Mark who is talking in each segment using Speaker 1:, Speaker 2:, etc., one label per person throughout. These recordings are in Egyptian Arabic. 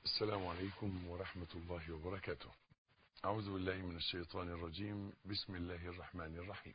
Speaker 1: السلام عليكم ورحمة الله وبركاته أعوذ بالله من الشيطان الرجيم بسم الله الرحمن الرحيم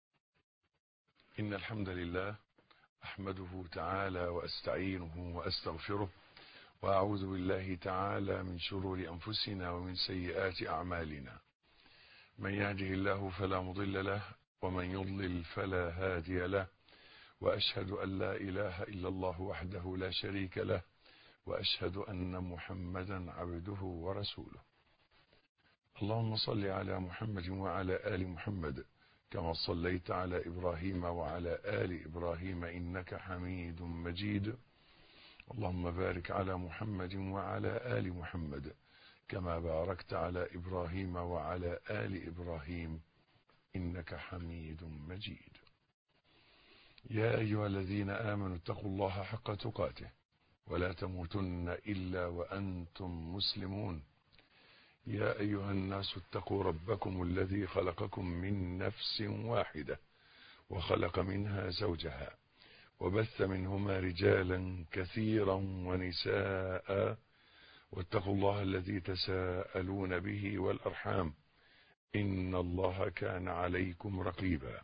Speaker 1: إن الحمد لله أحمده تعالى وأستعينه وأستغفره وأعوذ بالله تعالى من شرور أنفسنا ومن سيئات أعمالنا من يهده الله فلا مضل له ومن يضلل فلا هادي له وأشهد أن لا إله إلا الله وحده لا شريك له وأشهد أن محمدا عبده ورسوله اللهم صل على محمد وعلى آل محمد كما صليت على إبراهيم وعلى آل إبراهيم إنك حميد مجيد اللهم بارك على محمد وعلى آل محمد كما باركت على إبراهيم وعلى آل إبراهيم إنك حميد مجيد يا أيها الذين آمنوا اتقوا الله حق تقاته ولا تموتن إلا وأنتم مسلمون يا أيها الناس اتقوا ربكم الذي خلقكم من نفس واحدة وخلق منها زوجها وبث منهما رجالا كثيرا ونساء واتقوا الله الذي تساءلون به والأرحام إن الله كان عليكم رقيبا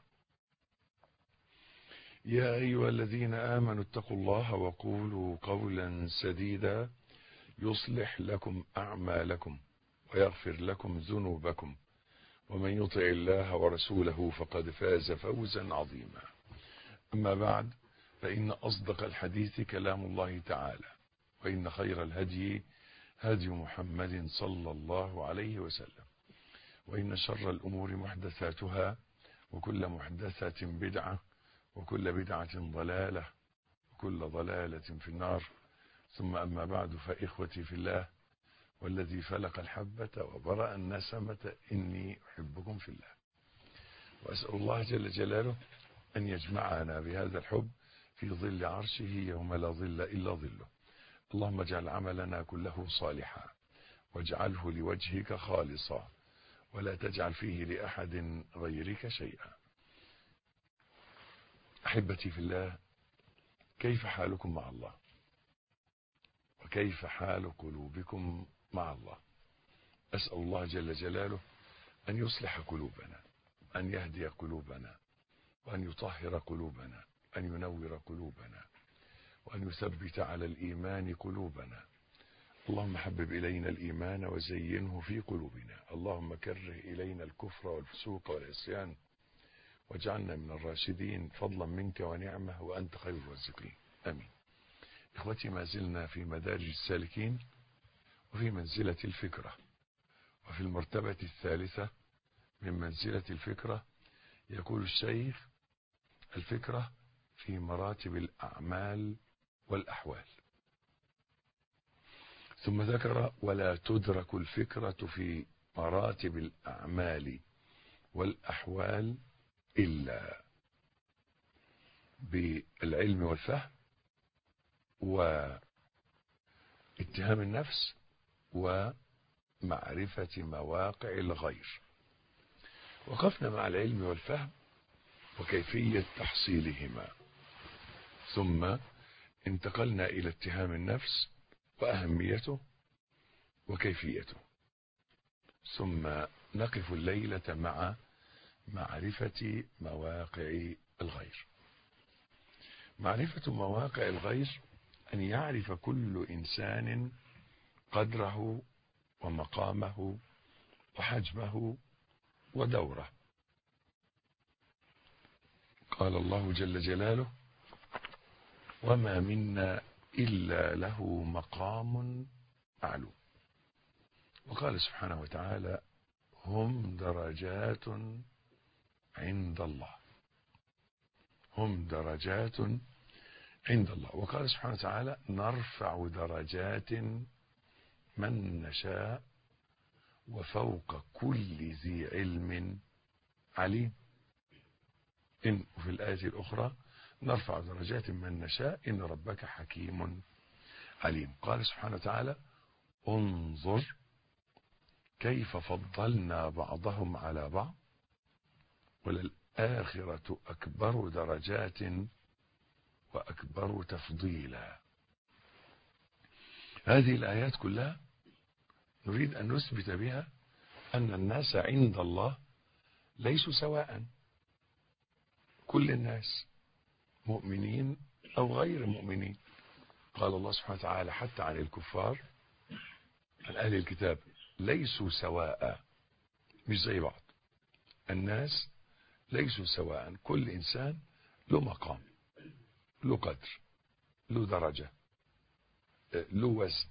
Speaker 1: يا أيها الذين آمنوا اتقوا الله وقولوا قولا سديدا يصلح لكم أعمالكم ويغفر لكم ذنوبكم ومن يطع الله ورسوله فقد فاز فوزا عظيما أما بعد فإن أصدق الحديث كلام الله تعالى وإن خير الهدي هدي محمد صلى الله عليه وسلم وإن شر الأمور محدثاتها وكل محدثة بدعة وكل بدعة ضلالة وكل ضلالة في النار ثم أما بعد فإخوتي في الله والذي فلق الحبة وبرأ النسمة إني أحبكم في الله وأسأل الله جل جلاله أن يجمعنا بهذا الحب في ظل عرشه يوم لا ظل إلا ظله اللهم اجعل عملنا كله صالحا واجعله لوجهك خالصا ولا تجعل فيه لأحد غيرك شيئا أحبتي في الله كيف حالكم مع الله وكيف حال قلوبكم مع الله أسأل الله جل جلاله أن يصلح قلوبنا أن يهدي قلوبنا وأن يطهر قلوبنا أن ينور قلوبنا وأن يثبت على الإيمان قلوبنا اللهم حبب إلينا الإيمان وزينه في قلوبنا اللهم كره إلينا الكفر والفسوق والعصيان واجعلنا من الراشدين فضلا منك ونعمة وأنت خير الرازقين أمين إخوتي ما زلنا في مدارج السالكين وفي منزلة الفكرة وفي المرتبة الثالثة من منزلة الفكرة يقول الشيخ الفكرة في مراتب الأعمال والأحوال ثم ذكر ولا تدرك الفكرة في مراتب الأعمال والأحوال إلا بالعلم والفهم واتهام النفس ومعرفة مواقع الغير وقفنا مع العلم والفهم وكيفية تحصيلهما ثم انتقلنا إلى اتهام النفس وأهميته وكيفيته ثم نقف الليلة مع معرفة مواقع الغير معرفة مواقع الغير أن يعرف كل إنسان قدره ومقامه وحجمه ودوره قال الله جل جلاله وما منا إلا له مقام معلوم وقال سبحانه وتعالى هم درجات عند الله هم درجات عند الله وقال سبحانه وتعالى نرفع درجات من نشاء وفوق كل ذي علم عليم إن وفي الآية الأخرى نرفع درجات من نشاء إن ربك حكيم عليم قال سبحانه وتعالى انظر كيف فضلنا بعضهم على بعض وللآخرة أكبر درجات وأكبر تفضيلا هذه الآيات كلها نريد أن نثبت بها أن الناس عند الله ليسوا سواء كل الناس مؤمنين أو غير مؤمنين قال الله سبحانه وتعالى حتى عن الكفار عن أهل الكتاب ليسوا سواء مش زي بعض الناس ليسوا سواء كل إنسان له مقام له قدر له درجة له وزن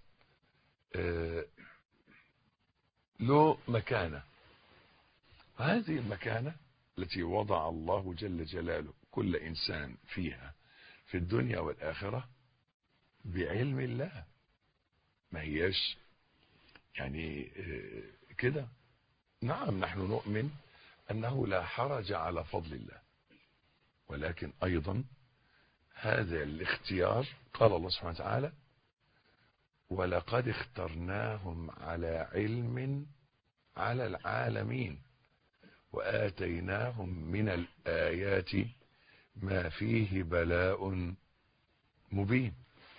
Speaker 1: له مكانة هذه المكانة التي وضع الله جل جلاله كل إنسان فيها في الدنيا والآخرة بعلم الله ما هيش يعني كده نعم نحن نؤمن أنه لا حرج على فضل الله ولكن أيضا هذا الاختيار قال الله سبحانه وتعالى ولقد اخترناهم على علم على العالمين وآتيناهم من الآيات ما فيه بلاء مبين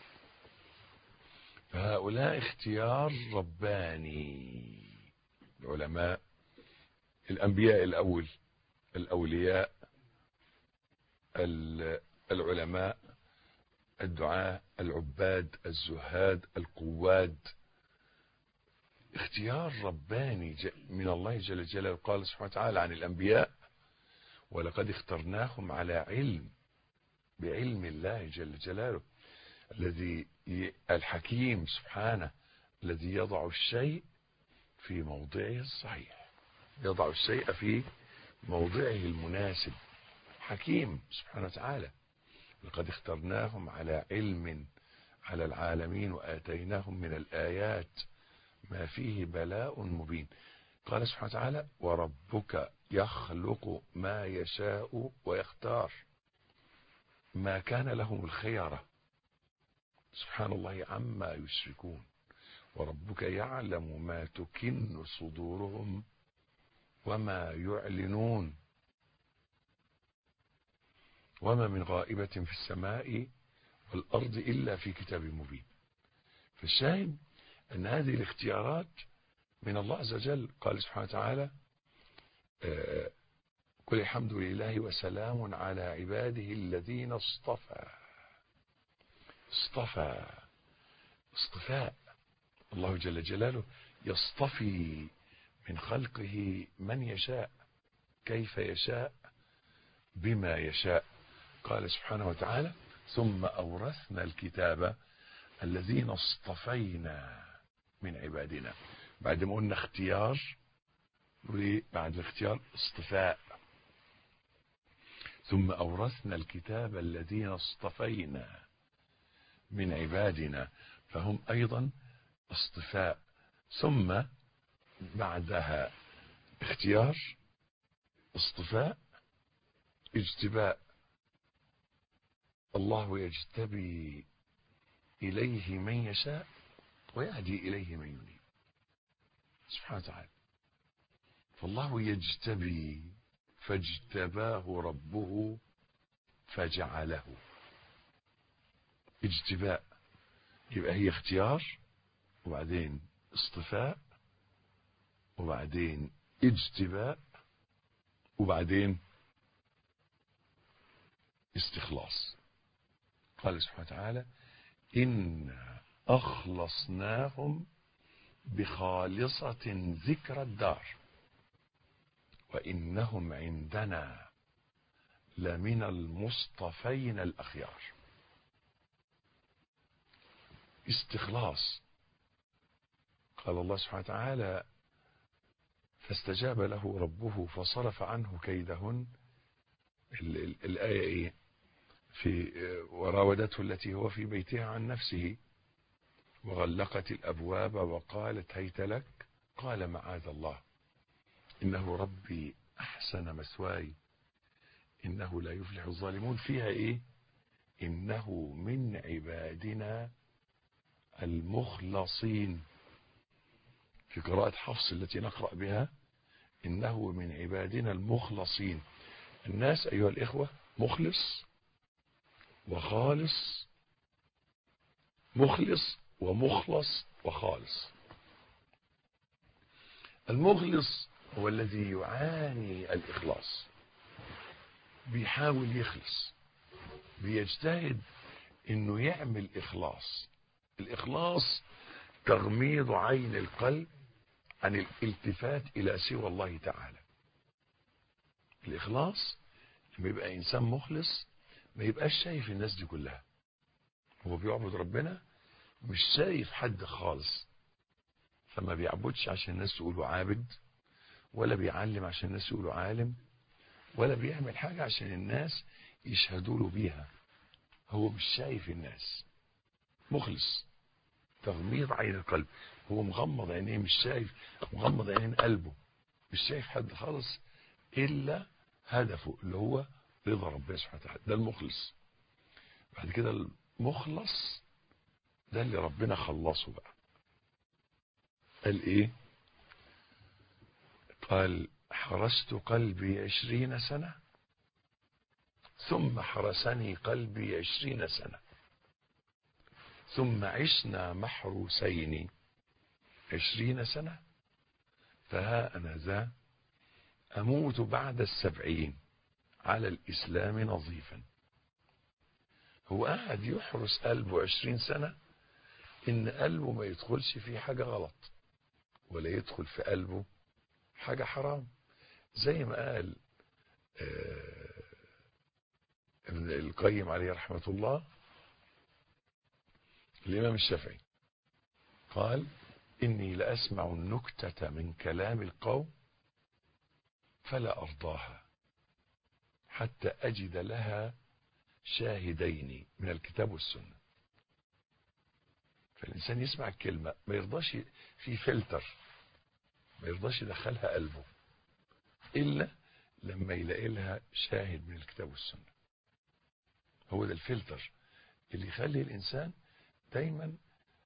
Speaker 1: فهؤلاء اختيار رباني العلماء الأنبياء الأول الأولياء العلماء الدعاء العباد الزهاد القواد اختيار رباني من الله جل جلاله قال سبحانه وتعالى عن الأنبياء ولقد اخترناهم على علم بعلم الله جل جلاله الذي الحكيم سبحانه الذي يضع الشيء في موضعه الصحيح يضع الشيء في موضعه المناسب حكيم سبحانه وتعالى لقد اخترناهم على علم على العالمين وآتيناهم من الآيات ما فيه بلاء مبين قال سبحانه وتعالى وربك يخلق ما يشاء ويختار ما كان لهم الخيرة سبحان الله عما يشركون وربك يعلم ما تكن صدورهم وما يعلنون وما من غائبة في السماء والأرض إلا في كتاب مبين فالشاهد أن هذه الاختيارات من الله عز وجل قال سبحانه وتعالى قل الحمد لله وسلام على عباده الذين اصطفى اصطفى اصطفاء الله جل جلاله يصطفي من خلقه من يشاء كيف يشاء بما يشاء قال سبحانه وتعالى ثم أورثنا الكتاب الذين اصطفينا من عبادنا بعد ما قلنا اختيار بعد الاختيار اصطفاء ثم أورثنا الكتاب الذين اصطفينا من عبادنا فهم أيضا اصطفاء ثم بعدها اختيار اصطفاء اجتباء الله يجتبي إليه من يشاء ويهدي إليه من ينيب سبحانه وتعالى فالله يجتبي فاجتباه ربه فجعله اجتباء يبقى هي اختيار وبعدين اصطفاء وبعدين اجتباء وبعدين استخلاص قال سبحانه وتعالى إنا أخلصناهم بخالصة ذكر الدار وإنهم عندنا لمن المصطفين الأخيار استخلاص قال الله سبحانه وتعالى فاستجاب له ربه فصرف عنه كيدهن الآية إيه في وراودته التي هو في بيتها عن نفسه وغلقت الأبواب وقالت هيت لك قال معاذ الله إنه ربي أحسن مسواي إنه لا يفلح الظالمون فيها إيه إنه من عبادنا المخلصين في قراءة حفص التي نقرأ بها إنه من عبادنا المخلصين الناس أيها الإخوة مخلص وخالص مخلص ومخلص وخالص المخلص هو الذي يعاني الإخلاص بيحاول يخلص بيجتهد انه يعمل إخلاص الإخلاص تغميض عين القلب عن الالتفات إلى سوى الله تعالى الإخلاص لما يبقى إنسان مخلص ما يبقاش شايف الناس دي كلها هو بيعبد ربنا مش شايف حد خالص فما بيعبدش عشان الناس تقوله عابد ولا بيعلم عشان الناس يقولوا عالم ولا بيعمل حاجة عشان الناس يشهدوا له بيها هو مش شايف الناس مخلص تغميض عين القلب هو مغمض عينيه مش شايف مغمض عينين قلبه مش شايف حد خالص الا هدفه اللي هو رضا ربنا سبحانه وتعالى ده المخلص بعد كده المخلص ده اللي ربنا خلصه بقى قال ايه قال حرست قلبي عشرين سنة ثم حرسني قلبي عشرين سنة ثم عشنا محروسين عشرين سنة فها أنا ذا أموت بعد السبعين على الإسلام نظيفا هو قاعد يحرس قلبه عشرين سنة إن قلبه ما يدخلش فيه حاجة غلط ولا يدخل في قلبه حاجة حرام زي ما قال آه ابن القيم عليه رحمة الله الإمام الشافعي قال إني لأسمع النكتة من كلام القوم فلا أرضاها حتى أجد لها شاهدين من الكتاب والسنة فالإنسان يسمع الكلمة ما يرضاش في فلتر ما يرضاش يدخلها قلبه إلا لما يلاقي لها شاهد من الكتاب والسنة هو ده الفلتر اللي يخلي الإنسان دايما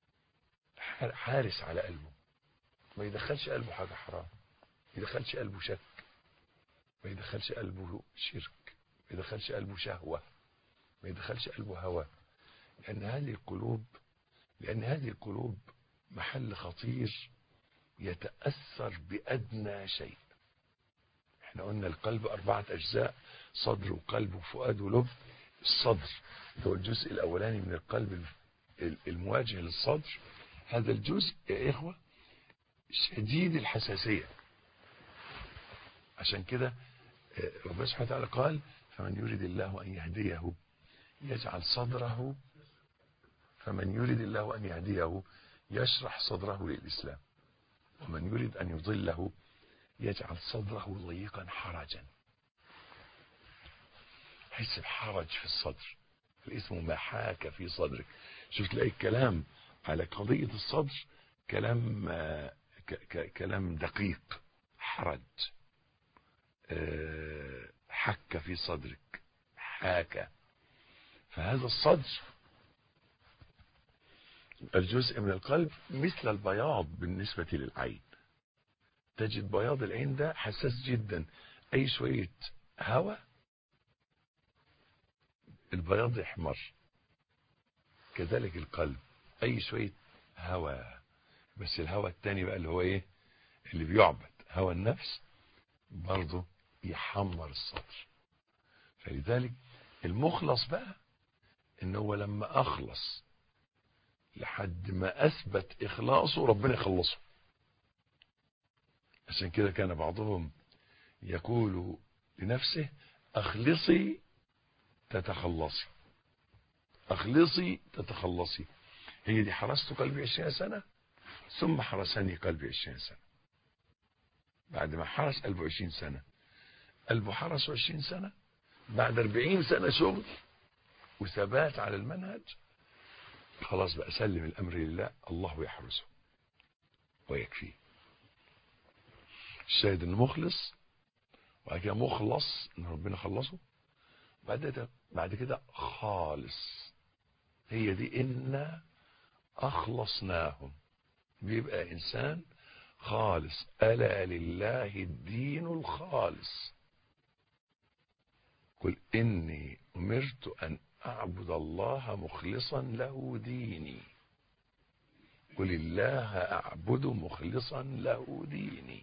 Speaker 1: حارس على قلبه ما يدخلش قلبه حاجة حرام ما يدخلش قلبه شك ما يدخلش قلبه شرك ما يدخلش قلبه شهوة ما يدخلش قلبه هوى لأن هذه القلوب لأن هذه القلوب محل خطير يتأثر بأدنى شيء احنا قلنا القلب أربعة أجزاء صدر وقلب وفؤاد ولب الصدر هو الجزء الأولاني من القلب المواجه للصدر هذا الجزء يا إخوة شديد الحساسية عشان كده ربنا سبحانه وتعالى قال فمن يريد الله أن يهديه يجعل صدره فمن يريد الله أن يهديه يشرح صدره للإسلام ومن يريد أن يضله يجعل صدره ضيقا حرجا حس بحرج في الصدر الاسم ما حاك في صدرك شوف تلاقي الكلام على قضية الصدر كلام ك ك كلام دقيق حرج حك في صدرك حاك فهذا الصدر الجزء من القلب مثل البياض بالنسبة للعين تجد بياض العين ده حساس جدا اي شوية هواء البياض يحمر كذلك القلب اي شوية هواء بس الهواء التاني بقى اللي هو ايه اللي بيعبد هواء النفس برضه يحمر الصدر فلذلك المخلص بقى ان هو لما اخلص لحد ما اثبت اخلاصه ربنا يخلصه عشان كده كان بعضهم يقول لنفسه اخلصي تتخلصي اخلصي تتخلصي هي دي حرست قلبي عشرين سنة ثم حرسني قلبي عشرين سنة بعد ما حرس قلبه عشرين سنة قلبه حرس عشرين سنة بعد أربعين سنة شغل وثبات على المنهج خلاص بقى سلم الأمر لله الله يحرسه ويكفيه الشاهد انه مخلص وبعد كده مخلص ان ربنا خلصه بعد كده بعد كده خالص هي دي إنا أخلصناهم بيبقى إنسان خالص ألا لله الدين الخالص قل إني أمرت أن أعبد الله مخلصا له ديني قل الله أعبد مخلصا له ديني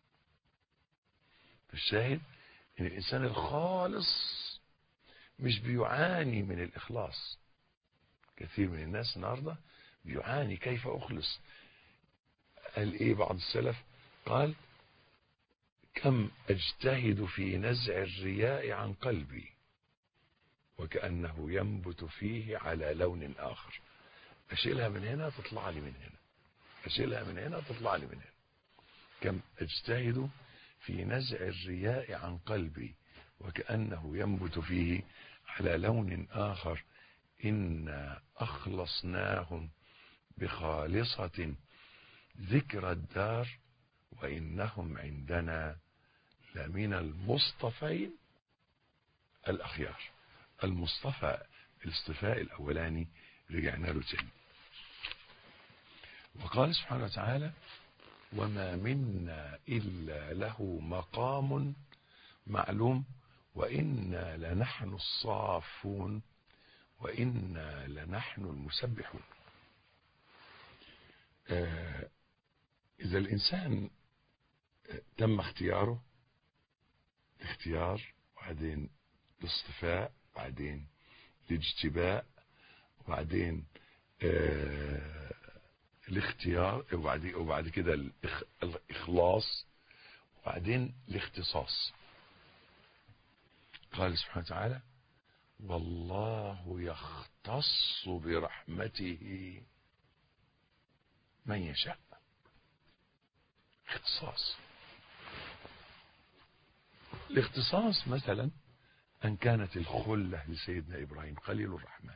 Speaker 1: الشاهد ان الانسان الخالص مش بيعاني من الاخلاص كثير من الناس النهارده بيعاني كيف اخلص قال ايه بعض السلف قال كم اجتهد في نزع الرياء عن قلبي وكأنه ينبت فيه على لون آخر أشيلها من هنا تطلع لي من هنا أشيلها من هنا تطلع لي من هنا كم اجتهد في نزع الرياء عن قلبي وكأنه ينبت فيه على لون آخر إنا أخلصناهم بخالصة ذكر الدار وإنهم عندنا لمن المصطفين الأخيار المصطفى الاصطفاء الأولاني رجعنا له تاني وقال سبحانه وتعالى وما منا إلا له مقام معلوم وإنا لنحن الصافون وإنا لنحن المسبحون آه إذا الإنسان تم اختياره اختيار وبعدين الاصطفاء وبعدين الاجتباء وبعدين آه الاختيار وبعد وبعد كده الإخ... الاخلاص وبعدين الاختصاص قال سبحانه وتعالى والله يختص برحمته من يشاء اختصاص الاختصاص مثلا أن كانت الخلة لسيدنا إبراهيم خليل الرحمن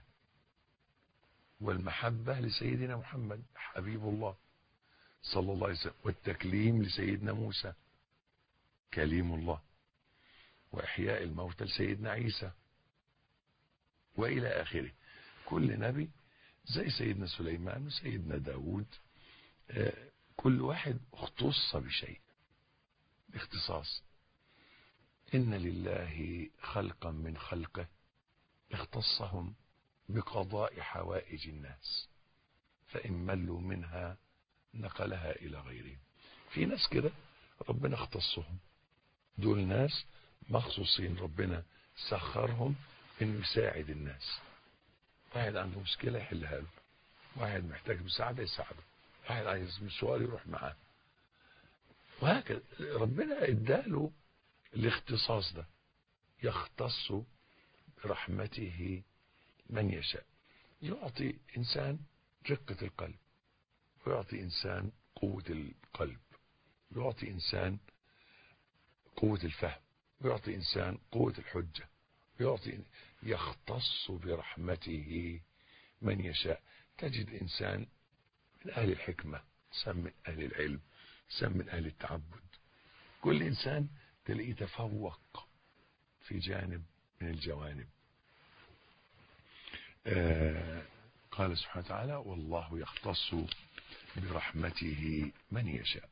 Speaker 1: والمحبة لسيدنا محمد حبيب الله صلى الله عليه وسلم والتكليم لسيدنا موسى كليم الله وإحياء الموتى لسيدنا عيسى وإلى آخره كل نبي زي سيدنا سليمان وسيدنا داود كل واحد اختص بشيء اختصاص إن لله خلقا من خلقه اختصهم بقضاء حوائج الناس فإن ملوا منها نقلها إلى غيرهم في ناس كده ربنا اختصهم دول ناس مخصوصين ربنا سخرهم انه يساعد الناس واحد عنده مشكلة يحلها له واحد محتاج مساعدة يساعده واحد عايز مشوار يروح معاه وهكذا ربنا اداله الاختصاص ده يختص برحمته من يشاء يعطي إنسان رقة القلب ويعطي إنسان قوة القلب يعطي إنسان قوة الفهم ويعطي إنسان قوة الحجة يعطي يختص برحمته من يشاء تجد إنسان من أهل الحكمة إنسان من أهل العلم إنسان من أهل التعبد كل إنسان تلاقيه تفوق في جانب من الجوانب آه قال سبحانه وتعالى والله يختص برحمته من يشاء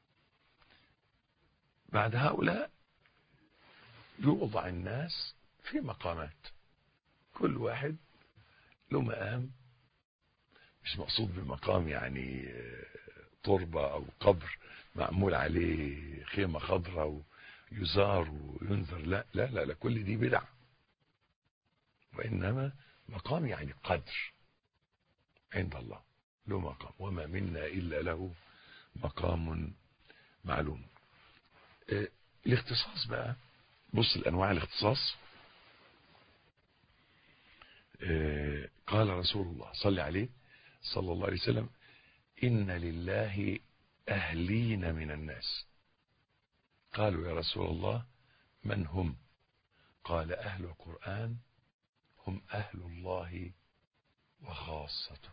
Speaker 1: بعد هؤلاء يوضع الناس في مقامات كل واحد له مقام مش مقصود بمقام يعني تربة أو قبر معمول عليه خيمة خضراء ويزار وينذر لا لا لا, لا كل دي بدع وإنما مقام يعني قدر عند الله له مقام وما منا إلا له مقام معلوم اه الاختصاص بقى بص الأنواع الاختصاص اه قال رسول الله صلى عليه صلى الله عليه وسلم إن لله أهلين من الناس قالوا يا رسول الله من هم قال أهل القرآن هم أهل الله وخاصته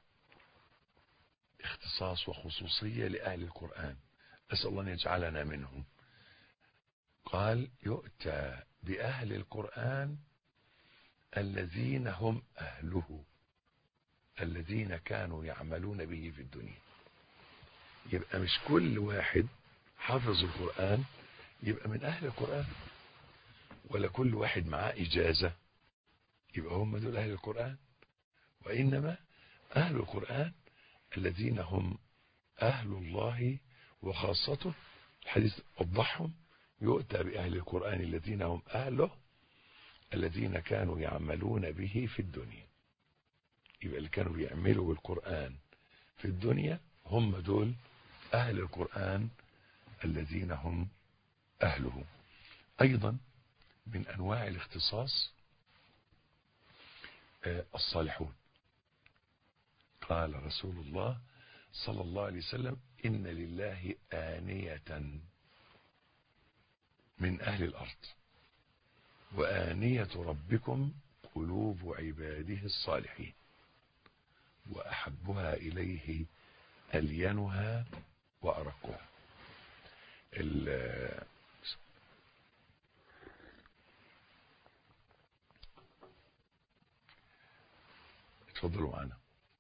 Speaker 1: اختصاص وخصوصية لأهل القرآن أسأل الله أن يجعلنا منهم قال يؤتى بأهل القرآن الذين هم أهله الذين كانوا يعملون به في الدنيا يبقى مش كل واحد حافظ القرآن يبقى من أهل القرآن ولا كل واحد معاه إجازة يبقى هم دول أهل القرآن وإنما أهل القرآن الذين هم أهل الله وخاصته الحديث وضحهم يؤتى بأهل القرآن الذين هم أهله الذين كانوا يعملون به في الدنيا يبقى اللي كانوا بيعملوا بالقرآن في الدنيا هم دول أهل القرآن الذين هم أهله أيضا من أنواع الاختصاص الصالحون قال رسول الله صلى الله عليه وسلم إن لله آنية من أهل الأرض وآنية ربكم قلوب عباده الصالحين وأحبها إليه ألينها وأرقها اتفضلوا معنا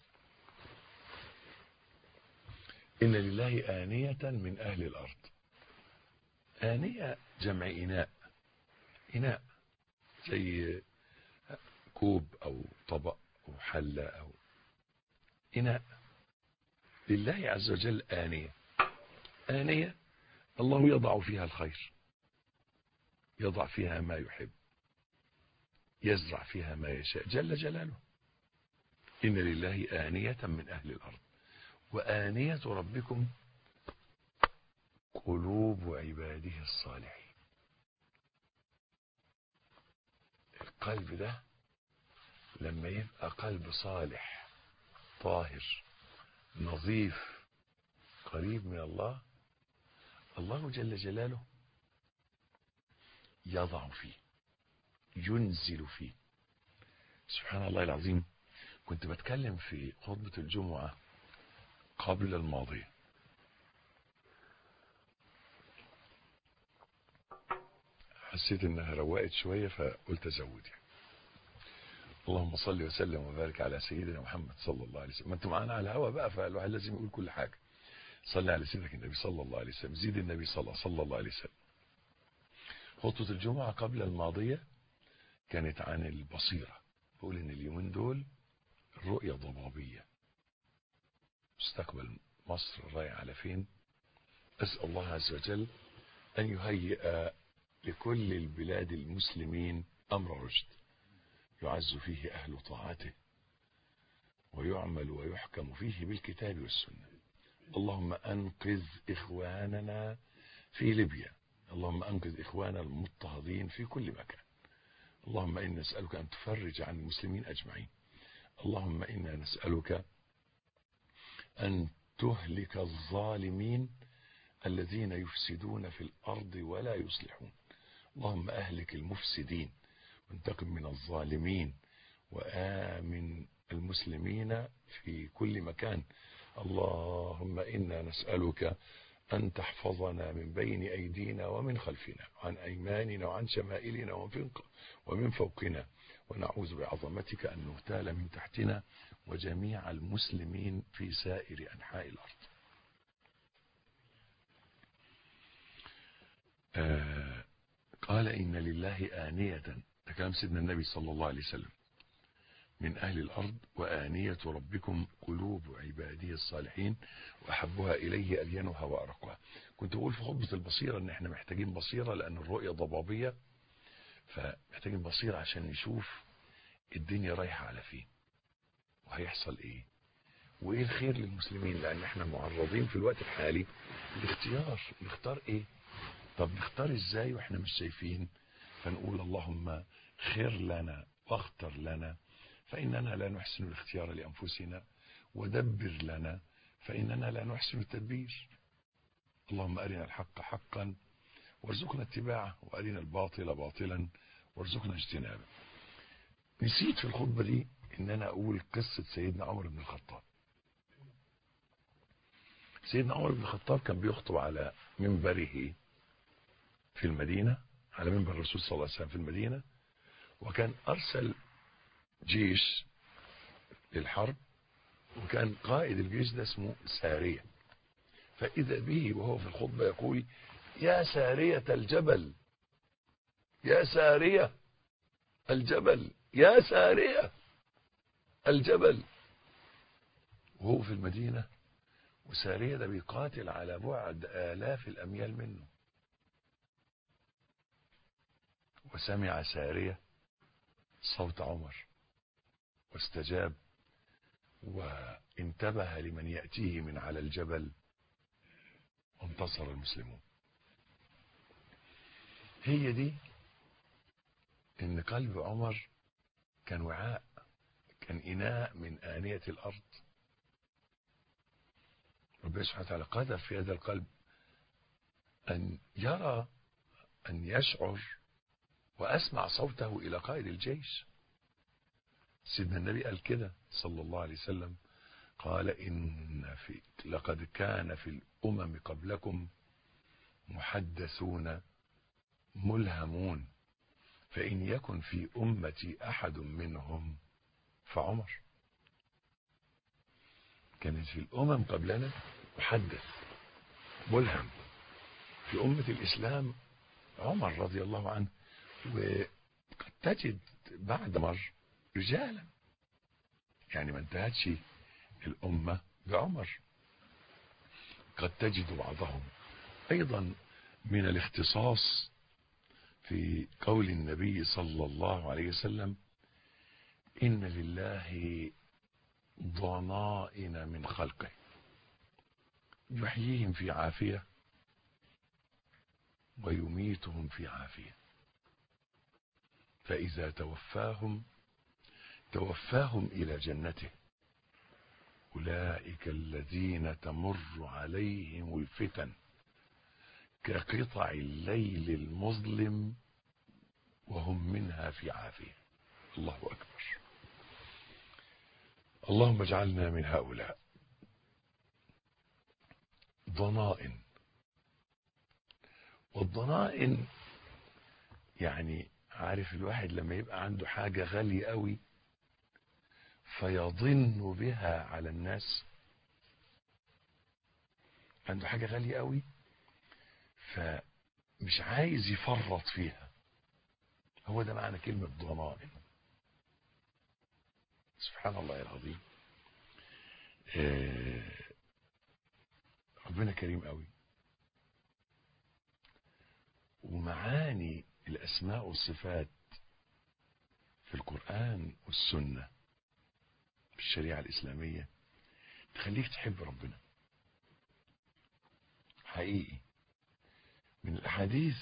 Speaker 1: إن لله آنية من أهل الأرض آنية جمع إناء إناء زي كوب أو طبق أو حلة أو إناء لله عز وجل آنية آنية الله يضع فيها الخير يضع فيها ما يحب يزرع فيها ما يشاء جل جلاله إن لله آنية من أهل الأرض وآنية ربكم قلوب عباده الصالحين القلب ده لما يبقى قلب صالح طاهر نظيف قريب من الله الله جل جلاله يضع فيه ينزل فيه سبحان الله العظيم كنت بتكلم في خطبة الجمعة قبل الماضية حسيت انها روقت شوية فقلت ازود يعني. اللهم صل وسلم وبارك على سيدنا محمد صلى الله عليه وسلم ما انتم معانا على الهوا بقى فالواحد لازم يقول كل حاجة صلي على سيدك النبي صلى الله عليه وسلم زيد النبي صلى, صلى الله عليه وسلم خطبة الجمعة قبل الماضية كانت عن البصيرة بقول ان اليومين دول الرؤية ضبابية مستقبل مصر رايح على فين أسأل الله عز وجل أن يهيئ لكل البلاد المسلمين أمر رشد يعز فيه أهل طاعته ويعمل ويحكم فيه بالكتاب والسنة اللهم أنقذ إخواننا في ليبيا اللهم أنقذ إخواننا المضطهدين في كل مكان اللهم إنا نسألك أن تفرج عن المسلمين أجمعين اللهم إنا نسألك أن تهلك الظالمين الذين يفسدون في الأرض ولا يصلحون اللهم أهلك المفسدين وانتقم من الظالمين وآمن المسلمين في كل مكان اللهم إنا نسألك أن تحفظنا من بين أيدينا ومن خلفنا وعن أيماننا وعن شمائلنا ومن فوقنا ونعوذ بعظمتك أن نغتال من تحتنا وجميع المسلمين في سائر أنحاء الأرض آه قال إن لله آنية ده كلام سيدنا النبي صلى الله عليه وسلم من أهل الأرض وآنية ربكم قلوب عباده الصالحين وأحبها إليه ألينها وأرقها كنت بقول في خطبة البصيرة أن احنا محتاجين بصيرة لأن الرؤية ضبابية فمحتاجين بصيرة عشان نشوف الدنيا رايحة على فين وهيحصل ايه وايه الخير للمسلمين لان احنا معرضين في الوقت الحالي لاختيار نختار ايه طب نختار ازاي واحنا مش شايفين فنقول اللهم خير لنا واختر لنا فإننا لا نحسن الاختيار لأنفسنا ودبر لنا فإننا لا نحسن التدبير اللهم أرنا الحق حقا وارزقنا اتباعه وأرنا الباطل باطلا وارزقنا اجتنابه نسيت في الخطبة دي ان انا اقول قصة سيدنا عمر بن الخطاب سيدنا عمر بن الخطاب كان بيخطب على منبره في المدينة على منبر الرسول صلى الله عليه وسلم في المدينة وكان ارسل جيش للحرب وكان قائد الجيش ده اسمه سارية فإذا به وهو في الخطبة يقول يا سارية الجبل يا سارية الجبل يا سارية الجبل وهو في المدينة وسارية ده بيقاتل على بعد آلاف الأميال منه وسمع سارية صوت عمر واستجاب وانتبه لمن يأتيه من على الجبل وانتصر المسلمون هي دي ان قلب عمر كان وعاء كان اناء من آنية الارض ربنا سبحانه وتعالى قذف في هذا القلب ان يرى ان يشعر واسمع صوته الى قائد الجيش سيدنا النبي قال كده صلى الله عليه وسلم قال إن في لقد كان في الأمم قبلكم محدثون ملهمون فإن يكن في أمتي أحد منهم فعمر كانت في الأمم قبلنا محدث ملهم في أمة الإسلام عمر رضي الله عنه وقد تجد بعد مر رجالا يعني ما انتهتش الأمة بعمر قد تجد بعضهم أيضا من الاختصاص في قول النبي صلى الله عليه وسلم إن لله ضنائن من خلقه يحييهم في عافية ويميتهم في عافية فإذا توفاهم توفاهم إلى جنته أولئك الذين تمر عليهم الفتن كقطع الليل المظلم وهم منها في عافية الله أكبر اللهم اجعلنا من هؤلاء ضنائن والضنائن يعني عارف الواحد لما يبقى عنده حاجة غالية قوي فيضن بها على الناس عنده حاجة غالية قوي فمش عايز يفرط فيها هو ده معنى كلمة ضنائن سبحان الله العظيم آه ربنا كريم قوي ومعاني الأسماء والصفات في القرآن والسنة في الشريعة الإسلامية تخليك تحب ربنا حقيقي من الأحاديث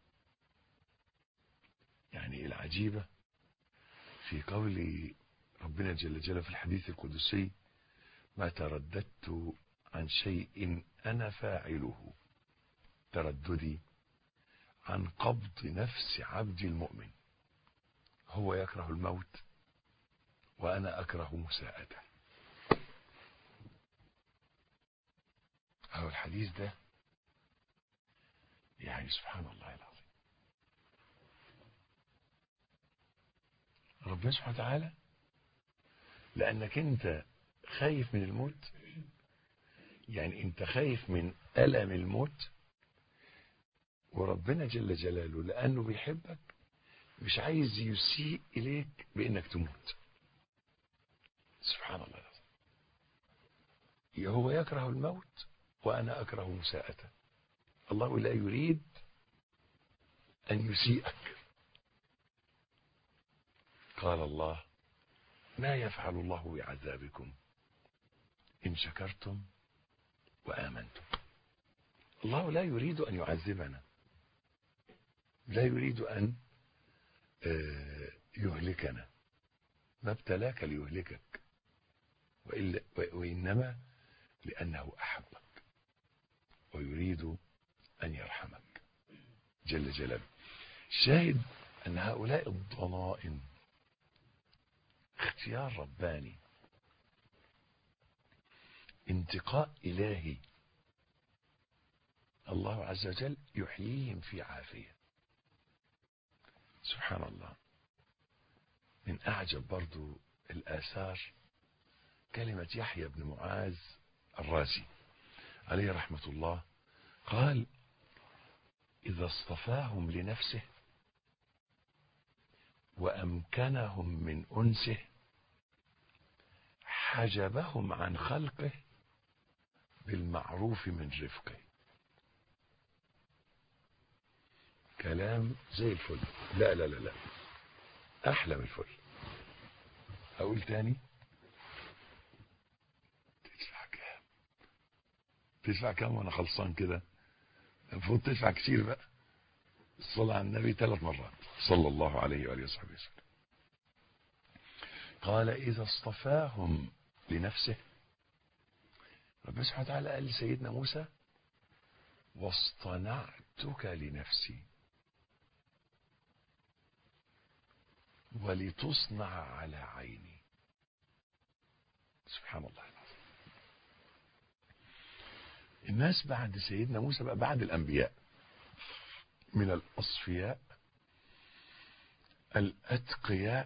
Speaker 1: يعني العجيبة في قول ربنا جل جلاله في الحديث القدسي ما ترددت عن شيء أنا فاعله ترددي عن قبض نفس عبد المؤمن هو يكره الموت وأنا أكره مساءته هو الحديث ده يعني سبحان الله العظيم ربنا سبحانه وتعالى لأنك أنت خايف من الموت يعني أنت خايف من ألم الموت وربنا جل جلاله لأنه بيحبك مش عايز يسيء إليك بإنك تموت سبحان الله العظيم هو يكره الموت وأنا أكره مساءته الله لا يريد أن يسيئك قال الله ما يفعل الله بعذابكم إن شكرتم وآمنتم الله لا يريد أن يعذبنا لا يريد أن يهلكنا ما ابتلاك ليهلكك وإلا وإنما لأنه أحبك ويريد أن يرحمك جل جلاله شاهد أن هؤلاء الضنائن اختيار رباني انتقاء إلهي الله عز وجل يحييهم في عافية سبحان الله من أعجب برضو الآثار كلمة يحيى بن معاذ الرازي عليه رحمة الله قال إذا اصطفاهم لنفسه وأمكنهم من أنسه حجبهم عن خلقه بالمعروف من رفقه كلام زي الفل لا لا لا لا احلى من الفل اقول تاني تدفع كام تدفع كام وانا خلصان كده المفروض تدفع كتير بقى الصلاة على النبي ثلاث مرات صلى الله عليه وآله وصحبه وسلم قال إذا اصطفاهم لنفسه ربنا سبحانه وتعالى قال لسيدنا موسى واصطنعتك لنفسي ولتصنع على عيني سبحان الله العظيم الناس بعد سيدنا موسى بقى بعد الأنبياء من الأصفياء الأتقياء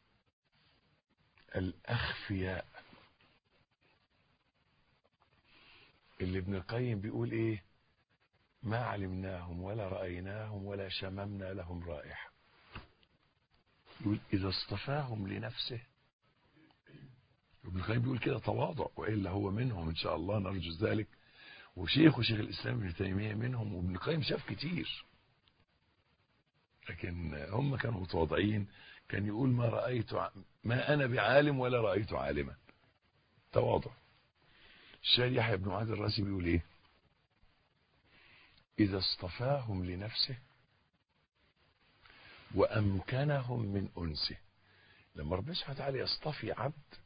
Speaker 1: الأخفياء اللي ابن القيم بيقول ايه ما علمناهم ولا رأيناهم ولا شممنا لهم رائحة يقول إذا اصطفاهم لنفسه ابن القيم بيقول كده تواضع وإلا هو منهم إن شاء الله نرجو ذلك وشيخ وشيخ الإسلام ابن تيمية منهم وابن القيم شاف كتير لكن هم كانوا متواضعين كان يقول ما رأيت ما أنا بعالم ولا رأيت عالما تواضع الشاعر يحيى بن معاذ الرازي بيقول ايه إذا اصطفاهم لنفسه وأمكنهم من أنسه لما ربنا سبحانه وتعالى يصطفي عبد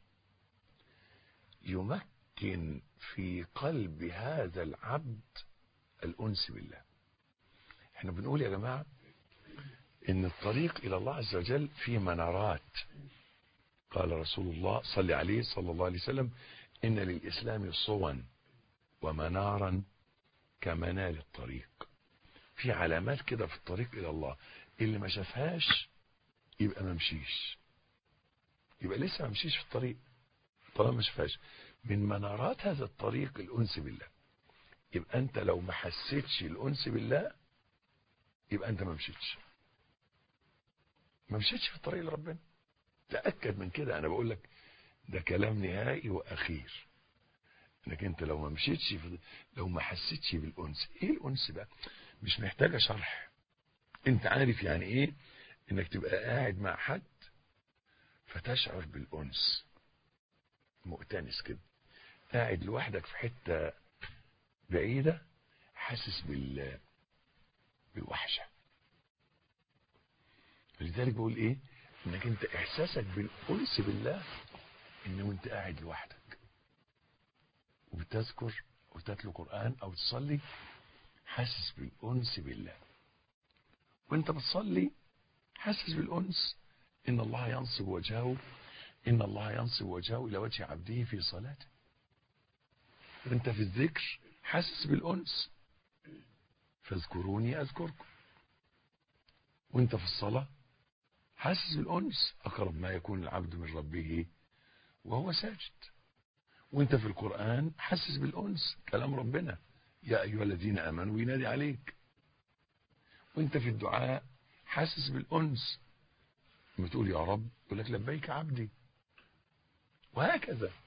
Speaker 1: يمكن في قلب هذا العبد الأنس بالله احنا بنقول يا جماعة ان الطريق الى الله عز وجل في منارات قال رسول الله صلى عليه صلى الله عليه وسلم ان للاسلام صوا ومنارا كمنال الطريق في علامات كده في الطريق الى الله اللي ما شافهاش يبقى ما مشيش يبقى لسه ما مشيش في الطريق طالما ما شافهاش من منارات هذا الطريق الانس بالله يبقى انت لو ما حسيتش الانس بالله يبقى انت ما مشيتش ما مشيتش في الطريق لربنا تأكد من كده انا بقول لك ده كلام نهائي واخير انك انت لو ما مشيتش في لو ما حسيتش بالانس ايه الانس بقى مش محتاجه شرح انت عارف يعني ايه انك تبقى قاعد مع حد فتشعر بالانس مؤتنس كده قاعد لوحدك في حته بعيده حاسس بال بالوحشه لذلك بقول ايه انك انت احساسك بالانس بالله ان وانت قاعد لوحدك وبتذكر وتتلو قرآن او تصلي حاسس بالانس بالله وانت بتصلي حاسس بالانس ان الله ينصب وجهه ان الله ينصب وجهه الى وجه عبده في صلاته وانت في الذكر حاسس بالانس فاذكروني اذكركم وانت في الصلاه حاسس بالأنس أقرب ما يكون العبد من ربه وهو ساجد وانت في القرآن حاسس بالأنس كلام ربنا يا أيها الذين آمنوا ينادي عليك وانت في الدعاء حاسس بالأنس لما تقول يا رب يقول لك لبيك عبدي وهكذا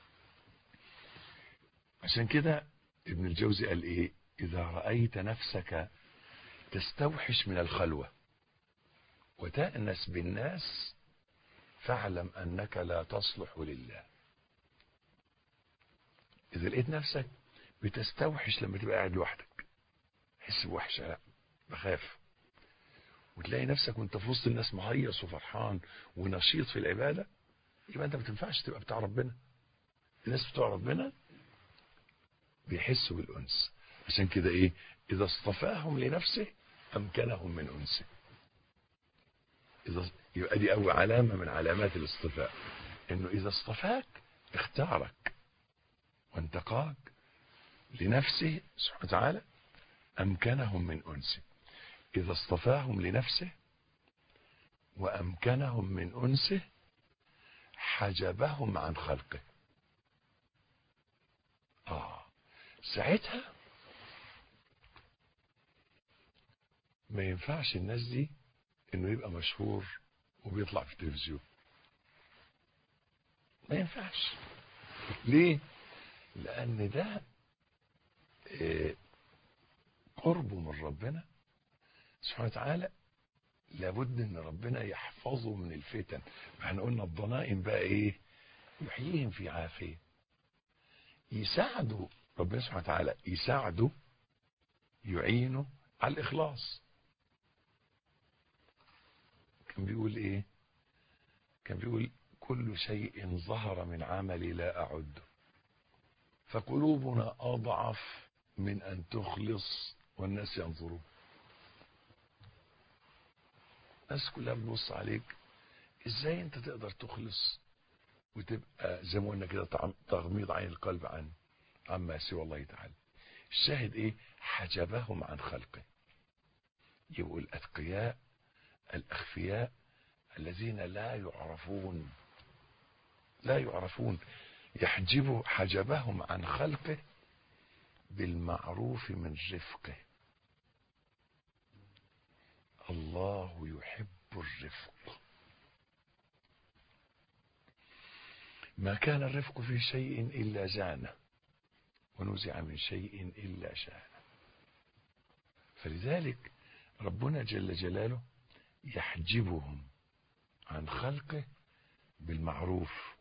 Speaker 1: عشان كده ابن الجوزي قال ايه إذا رأيت نفسك تستوحش من الخلوة وتأنس بالناس فاعلم أنك لا تصلح لله إذا لقيت نفسك بتستوحش لما تبقى قاعد لوحدك حس بوحشة لا بخاف وتلاقي نفسك وانت في وسط الناس مهيص وفرحان ونشيط في العبادة يبقى انت ما تنفعش تبقى بتاع ربنا الناس بتوع ربنا بيحسوا بالأنس عشان كده ايه إذا اصطفاهم لنفسه أمكنهم من أنسه إذا يبقى دي أول علامة من علامات الاصطفاء إنه إذا اصطفاك اختارك وانتقاك لنفسه سبحانه وتعالى أمكنهم من أنسه إذا اصطفاهم لنفسه وأمكنهم من أنسه حجبهم عن خلقه آه ساعتها ما ينفعش الناس دي انه يبقى مشهور وبيطلع في التلفزيون ما ينفعش ليه لان ده ربنا سبحانه وتعالى لابد ان ربنا يحفظه من الفتن احنا قلنا الضنائم بقى ايه يحييهم في عافيه يساعده ربنا سبحانه وتعالى يساعده يعينه على الاخلاص كان بيقول ايه كان بيقول كل شيء ظهر من عملي لا اعده فقلوبنا اضعف من ان تخلص والناس ينظرون الناس كلها بتبص عليك ازاي انت تقدر تخلص وتبقى زي ما قلنا كده تغميض عين القلب عن عما سوى الله تعالى الشاهد ايه حجبهم عن خلقه يبقوا الاتقياء الاخفياء الذين لا يعرفون لا يعرفون يحجب حجبهم عن خلقه بالمعروف من رفقه الله يحب الرفق ما كان الرفق في شيء إلا زانه ونزع من شيء إلا شانه فلذلك ربنا جل جلاله يحجبهم عن خلقه بالمعروف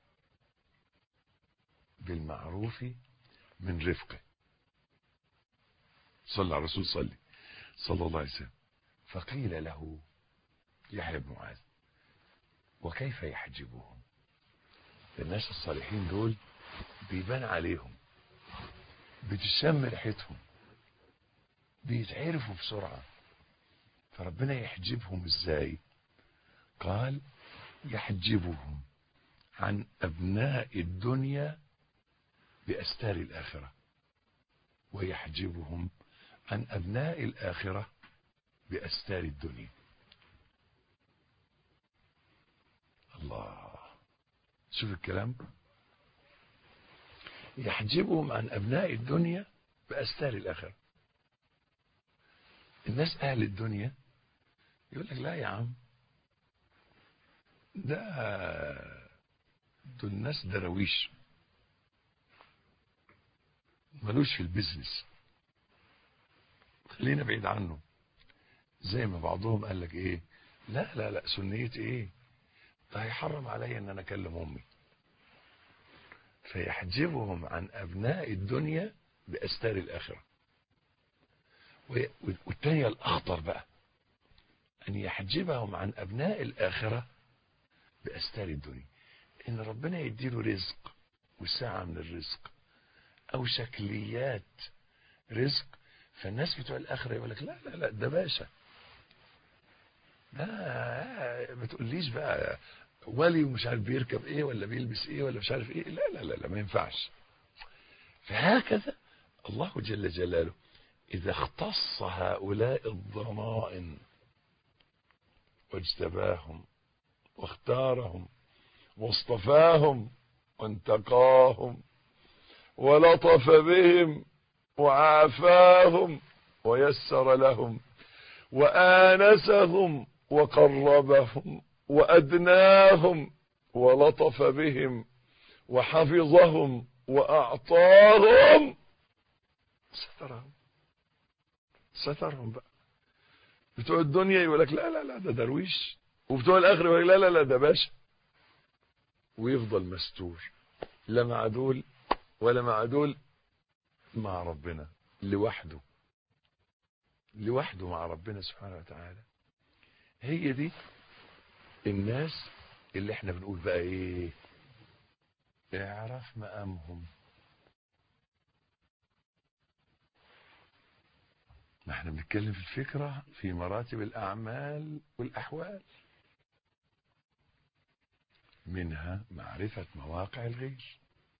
Speaker 1: بالمعروف من رفقه صلى على الرسول صلي صلى الله عليه وسلم فقيل له يحيى بن معاذ وكيف يحجبهم الناس الصالحين دول بيبان عليهم بتشم ريحتهم بيتعرفوا بسرعة فربنا يحجبهم ازاي قال يحجبهم عن أبناء الدنيا بأستار الآخرة ويحجبهم عن أبناء الآخرة بأستار الدنيا الله شوف الكلام يحجبهم عن أبناء الدنيا بأستار الآخرة الناس أهل الدنيا يقول لك لا يا عم ده دول الناس درويش ملوش في البيزنس خلينا بعيد عنه زي ما بعضهم قال لك ايه لا لا لا سنيتي ايه ده هيحرم عليا ان انا اكلم امي فيحجبهم عن ابناء الدنيا باستار الاخره والثانيه الاخطر بقى ان يحجبهم عن ابناء الاخره باستار الدنيا ان ربنا يديله رزق وسعه من الرزق او شكليات رزق فالناس بتوع الاخره يقول لك لا لا لا ده باشا لا ما تقوليش بقى ولي ومش عارف بيركب ايه ولا بيلبس ايه ولا مش عارف ايه لا لا لا, لا ما ينفعش فهكذا الله جل جلاله اذا اختص هؤلاء الضمائن واجتباهم واختارهم واصطفاهم وانتقاهم ولطف بهم وعافاهم ويسر لهم وآنسهم وقربهم وأدناهم ولطف بهم وحفظهم وأعطاهم سترهم سترهم بقى بتوع الدنيا يقول لك لا لا لا ده درويش وبتوع الآخر يقول لك لا لا لا ده باشا ويفضل مستور لا مع دول ولا مع دول مع ربنا لوحده لوحده مع ربنا سبحانه وتعالى هي دي الناس اللي احنا بنقول بقى ايه اعرف مقامهم ما احنا بنتكلم في الفكرة في مراتب الأعمال والأحوال منها معرفة مواقع الغير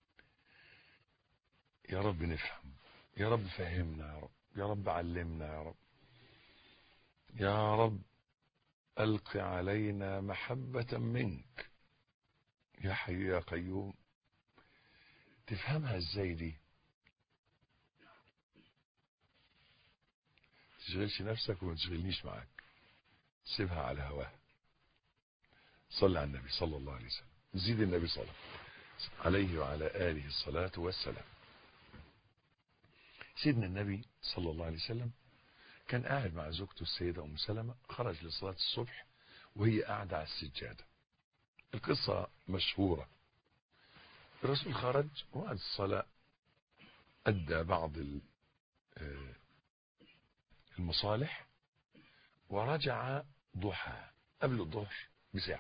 Speaker 1: يا رب نفهم يا رب فهمنا يا رب يا رب علمنا يا رب يا رب ألق علينا محبة منك يا حي يا قيوم تفهمها ازاي دي تشغلش نفسك وما تشغلنيش معاك سيبها على هواها صلى على النبي صلى الله عليه وسلم زيد النبي صلى عليه وعلى آله الصلاة والسلام سيدنا النبي صلى الله عليه وسلم كان قاعد مع زوجته السيدة أم سلمة خرج لصلاة الصبح وهي قاعدة على السجادة القصة مشهورة الرسول خرج وبعد الصلاة أدى بعض المصالح ورجع ضحى قبل الظهر بساعة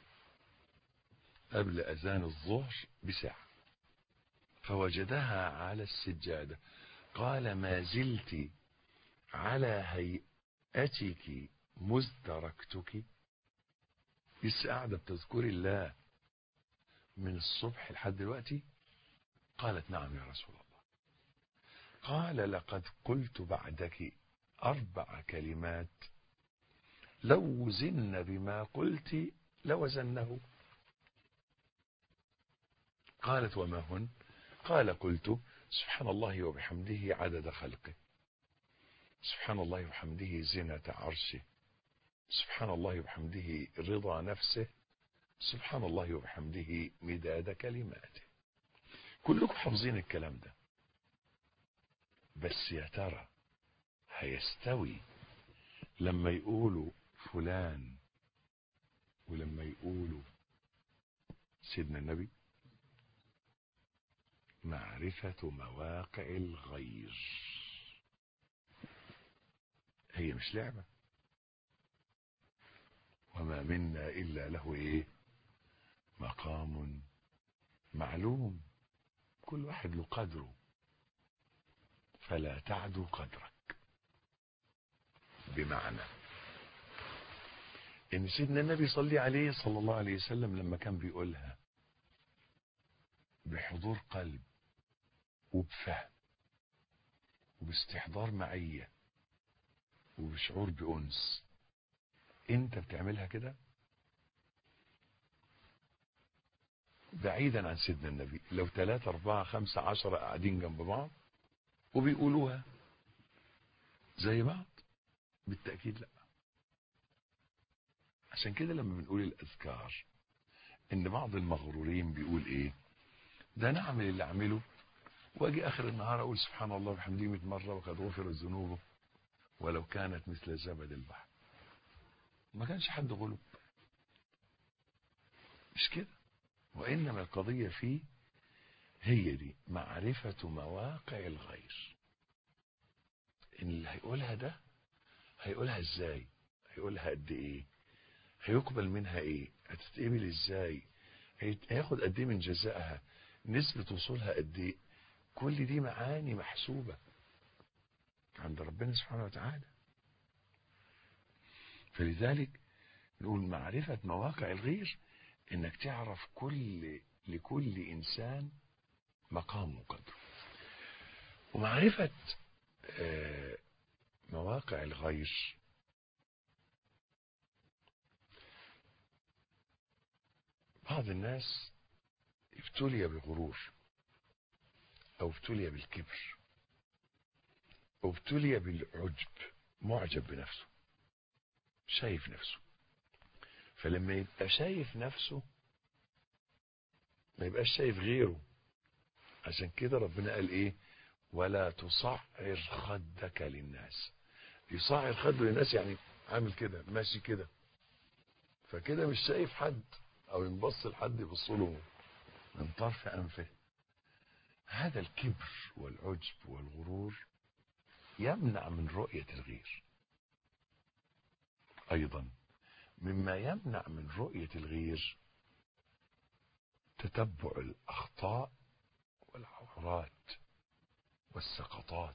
Speaker 1: قبل أذان الظهر بساعة فوجدها على السجادة قال ما زلت على هيئتك مذ تركتك لسه قاعدة بتذكري الله من الصبح لحد دلوقتي قالت نعم يا رسول الله قال لقد قلت بعدك أربع كلمات لو وزن بما قلت لوزنه قالت وما هن قال قلت سبحان الله وبحمده عدد خلقه سبحان الله وبحمده زنة عرشه سبحان الله وبحمده رضا نفسه سبحان الله وبحمده مداد كلماته كلكم حافظين الكلام ده بس يا ترى هيستوي لما يقولوا فلان ولما يقولوا سيدنا النبي معرفة مواقع الغير هي مش لعبة وما منا إلا له إيه مقام معلوم كل واحد له قدره فلا تعدو قدرك بمعنى ان سيدنا النبي صلى عليه صلى الله عليه وسلم لما كان بيقولها بحضور قلب وبفهم وباستحضار معية وبشعور بأنس انت بتعملها كده بعيدا عن سيدنا النبي لو ثلاثة أربعة خمسة عشرة قاعدين جنب بعض وبيقولوها زي بعض بالتأكيد لا عشان كده لما بنقول الأذكار إن بعض المغرورين بيقول إيه ده أنا أعمل اللي أعمله وأجي آخر النهار أقول سبحان الله وبحمده 100 مرة وقد غفرت ذنوبه ولو كانت مثل زبد البحر ما كانش حد غلب مش كده وإنما القضية فيه هي دي معرفة مواقع الغير إن اللي هيقولها ده هيقولها إزاي هيقولها قد إيه هيقبل منها إيه هتتقبل إزاي هياخد قد إيه من جزائها نسبة وصولها قد إيه كل دي معاني محسوبة عند ربنا سبحانه وتعالى فلذلك نقول معرفة مواقع الغير انك تعرف كل لكل انسان مقام وقدره ومعرفة مواقع الغير بعض الناس ابتلي بغرور او ابتلي بالكبر او ابتلي بالعجب معجب بنفسه شايف نفسه فلما يبقى شايف نفسه ما يبقاش شايف غيره عشان كده ربنا قال ايه ولا تصعر خدك للناس يصعر خده للناس يعني عامل كده ماشي كده فكده مش شايف حد او ينبص لحد يبص له من طرف انفه هذا الكبر والعجب والغرور يمنع من رؤية الغير ايضا مما يمنع من رؤية الغير تتبع الأخطاء والعورات والسقطات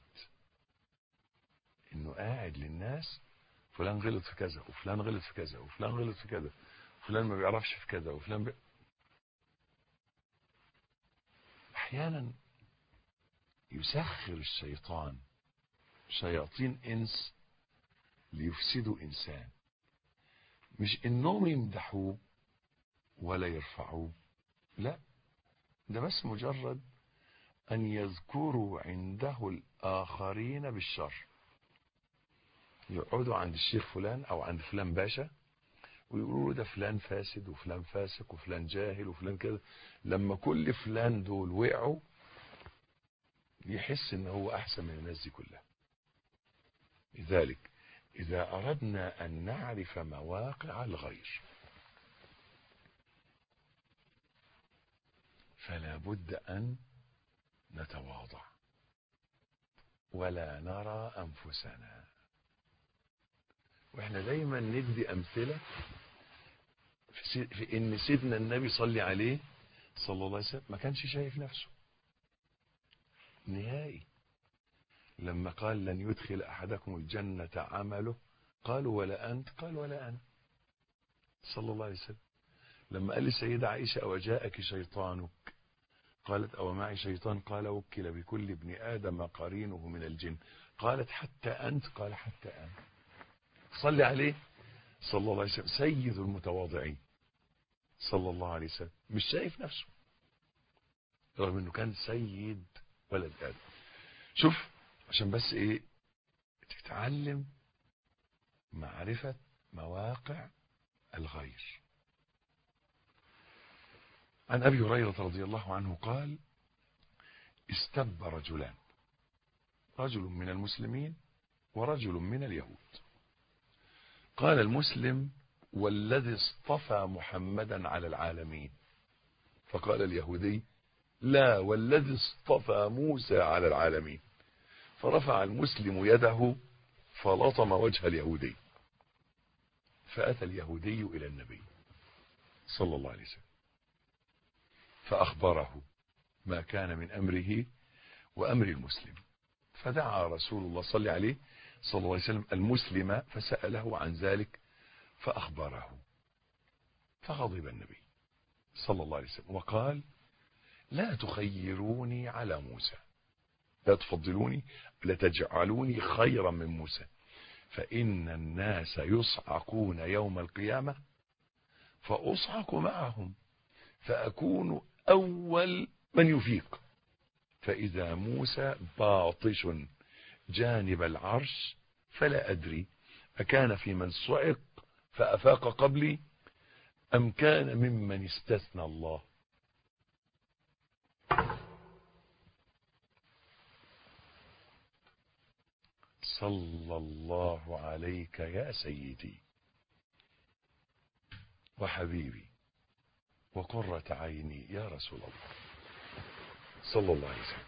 Speaker 1: إنه قاعد للناس فلان غلط في كذا وفلان غلط في كذا وفلان غلط في كذا وفلان ما بيعرفش في كذا وفلان بي... أحيانا يسخر الشيطان شياطين إنس ليفسدوا إنسان مش انهم يمدحوه ولا يرفعوه لا ده بس مجرد ان يذكروا عنده الاخرين بالشر يقعدوا عند الشيخ فلان او عند فلان باشا ويقولوا له ده فلان فاسد وفلان فاسق وفلان جاهل وفلان كده لما كل فلان دول وقعوا يحس ان هو احسن من الناس دي كلها لذلك إذا أردنا أن نعرف مواقع الغير فلا بد أن نتواضع ولا نرى أنفسنا واحنا دايما ندي أمثلة في, في إن سيدنا النبي صلي عليه صلى الله عليه وسلم ما كانش شايف نفسه نهائي لما قال لن يدخل أحدكم الجنة عمله قالوا ولا أنت قال ولا أنا صلى الله عليه وسلم لما قال للسيدة عائشة أو جاءك شيطانك قالت أو معي شيطان قال وكل بكل ابن آدم قرينه من الجن قالت حتى أنت قال حتى أنا صلي عليه صلى الله عليه وسلم سيد المتواضعين صلى الله عليه وسلم مش شايف نفسه رغم انه كان سيد ولد آدم شوف عشان بس ايه تتعلم معرفة مواقع الغير عن أبي هريرة رضي الله عنه قال استب رجلان رجل من المسلمين ورجل من اليهود قال المسلم والذي اصطفى محمدا على العالمين فقال اليهودي لا والذي اصطفى موسى على العالمين فرفع المسلم يده فلطم وجه اليهودي فأتى اليهودي إلى النبي صلى الله عليه وسلم فأخبره ما كان من أمره وأمر المسلم فدعا رسول الله صلى عليه صلى الله عليه وسلم المسلم فسأله عن ذلك فأخبره فغضب النبي صلى الله عليه وسلم وقال لا تخيروني على موسى لا تفضلوني لتجعلوني خيرا من موسى فإن الناس يصعقون يوم القيامة فأصعق معهم فأكون أول من يفيق فإذا موسى باطش جانب العرش فلا أدري أكان في من صعق فأفاق قبلي أم كان ممن استثنى الله صلى الله عليك يا سيدي وحبيبي وقرة عيني يا رسول الله صلى الله عليه وسلم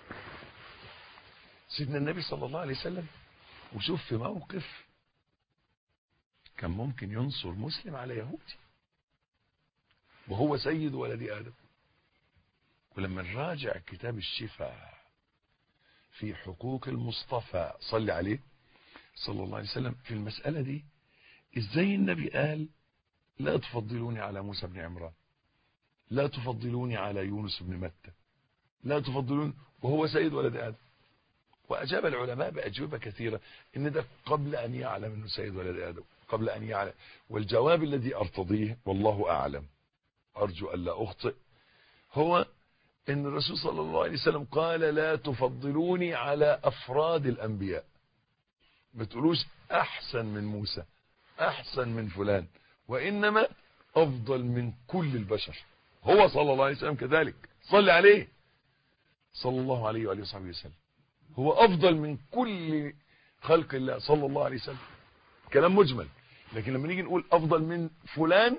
Speaker 1: سيدنا النبي صلى الله عليه وسلم وشوف في موقف كان ممكن ينصر مسلم على يهودي وهو سيد ولد آدم ولما نراجع كتاب الشفاء في حقوق المصطفى صلى عليه صلى الله عليه وسلم في المسألة دي ازاي النبي قال لا تفضلوني على موسى بن عمران لا تفضلوني على يونس بن متى لا تفضلون وهو سيد ولد آدم وأجاب العلماء بأجوبة كثيرة إن ده قبل أن يعلم أنه سيد ولد آدم قبل أن يعلم والجواب الذي أرتضيه والله أعلم أرجو أن لا أخطئ هو ان الرسول صلى الله عليه وسلم قال لا تفضلوني على افراد الانبياء ما تقولوش احسن من موسى احسن من فلان وانما افضل من كل البشر هو صلى الله عليه وسلم كذلك صلى عليه صلى الله عليه وآله وصحبه وسلم هو افضل من كل خلق الله صلى الله عليه وسلم كلام مجمل لكن لما نيجي نقول افضل من فلان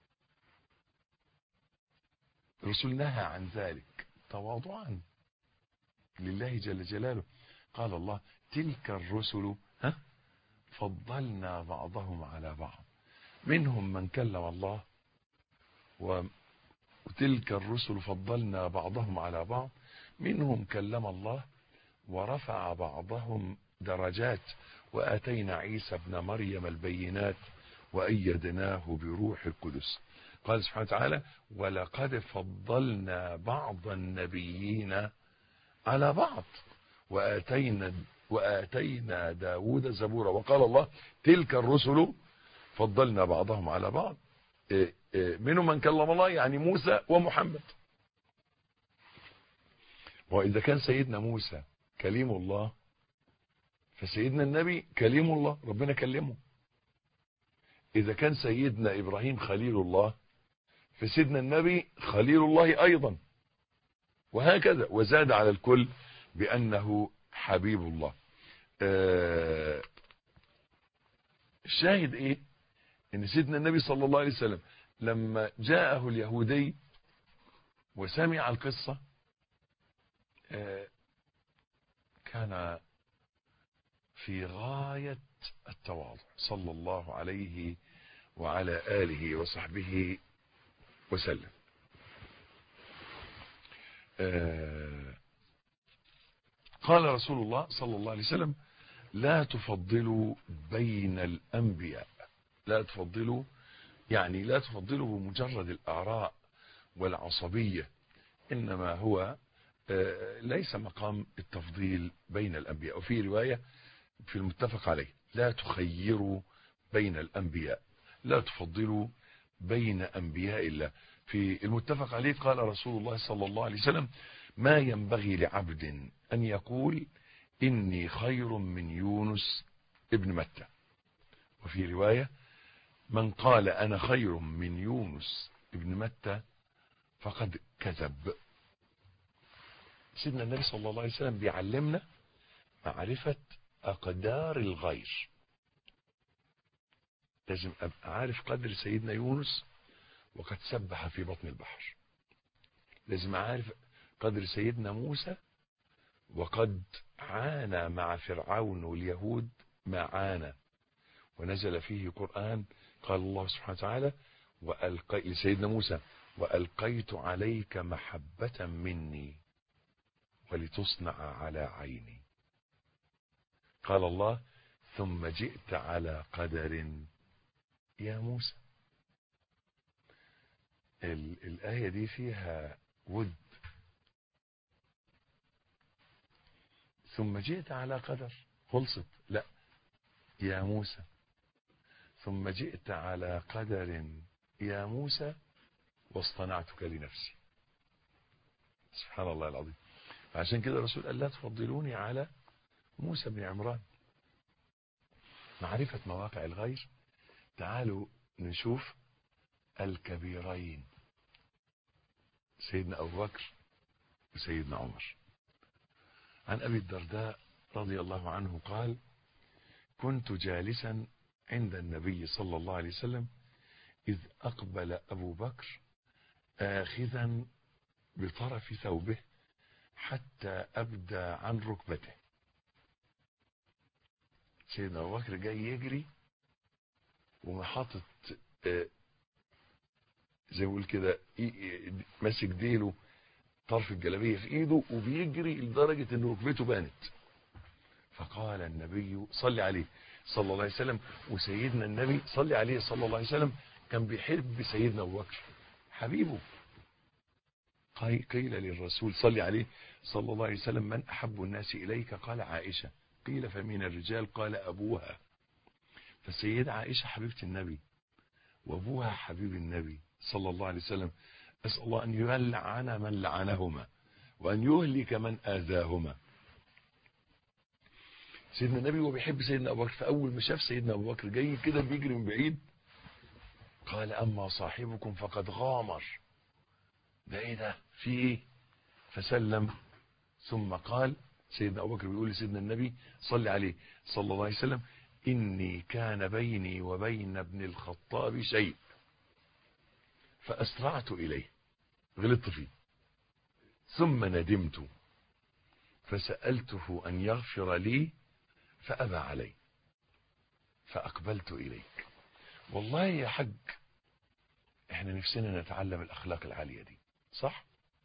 Speaker 1: الرسول نهى عن ذلك تواضعا لله جل جلاله قال الله تلك الرسل ها فضلنا بعضهم على بعض منهم من كلم الله وتلك الرسل فضلنا بعضهم على بعض منهم كلم الله ورفع بعضهم درجات وآتينا عيسى ابن مريم البينات وأيدناه بروح القدس قال سبحانه وتعالى ولقد فضلنا بعض النبيين على بعض وآتينا, وآتينا داود زبورا وقال الله تلك الرسل فضلنا بعضهم على بعض منهم من كلم الله يعني موسى ومحمد وإذا كان سيدنا موسى كليم الله فسيدنا النبي كليم الله ربنا كلمه إذا كان سيدنا إبراهيم خليل الله فسيدنا النبي خليل الله أيضا وهكذا وزاد على الكل بأنه حبيب الله آه الشاهد ايه ان سيدنا النبي صلى الله عليه وسلم لما جاءه اليهودي وسمع القصة آه كان في غاية التواضع صلى الله عليه وعلى آله وصحبه وسلم آه قال رسول الله صلى الله عليه وسلم لا تفضلوا بين الأنبياء لا تفضلوا يعني لا تفضلوا بمجرد الآراء والعصبية إنما هو ليس مقام التفضيل بين الأنبياء وفي رواية في المتفق عليه لا تخيروا بين الأنبياء لا تفضلوا بين أنبياء الله في المتفق عليه قال رسول الله صلى الله عليه وسلم ما ينبغي لعبد أن يقول إني خير من يونس ابن متى وفي رواية من قال أنا خير من يونس ابن متى فقد كذب سيدنا النبي صلى الله عليه وسلم بيعلمنا معرفة أقدار الغير لازم أبقى عارف قدر سيدنا يونس وقد سبح في بطن البحر لازم عارف قدر سيدنا موسى وقد عانى مع فرعون واليهود ما عانى ونزل فيه قرآن قال الله سبحانه وتعالى وألقي لسيدنا موسى وألقيت عليك محبة مني ولتصنع على عيني قال الله ثم جئت على قدر يا موسى الآية دي فيها ود ثم جئت على قدر خلصت لا يا موسى ثم جئت على قدر يا موسى واصطنعتك لنفسي سبحان الله العظيم عشان كده الرسول قال لا تفضلوني على موسى بن عمران معرفة مواقع الغير تعالوا نشوف الكبيرين سيدنا أبو بكر وسيدنا عمر عن أبي الدرداء رضي الله عنه قال كنت جالسا عند النبي صلى الله عليه وسلم إذ أقبل أبو بكر آخذا بطرف ثوبه حتى أبدى عن ركبته سيدنا أبو بكر جاي يجري ومحاطط زي ما بقول كده ماسك ديله طرف الجلابية في ايده وبيجري لدرجة ان ركبته بانت فقال النبي صلي عليه صلى الله عليه وسلم وسيدنا النبي صلي عليه صلى الله عليه وسلم كان بيحب سيدنا ابو بكر حبيبه قيل للرسول صلي عليه صلى الله عليه وسلم من احب الناس اليك قال عائشة قيل فمن الرجال قال ابوها فالسيدة عائشة حبيبة النبي وابوها حبيب النبي صلى الله عليه وسلم أسأل الله أن يلعن من لعنهما وأن يهلك من آذاهما سيدنا النبي هو بيحب سيدنا أبو بكر فأول ما شاف سيدنا أبو بكر جاي كده بيجري من بعيد قال أما صاحبكم فقد غامر ده إيه ده في إيه فسلم ثم قال سيدنا أبو بكر بيقول لسيدنا النبي صلى عليه صلى الله عليه وسلم إني كان بيني وبين ابن الخطاب شيء فأسرعت إليه غلطت فيه ثم ندمت فسألته أن يغفر لي فأبى علي فأقبلت إليك والله يا حج احنا نفسنا نتعلم الأخلاق العالية دي صح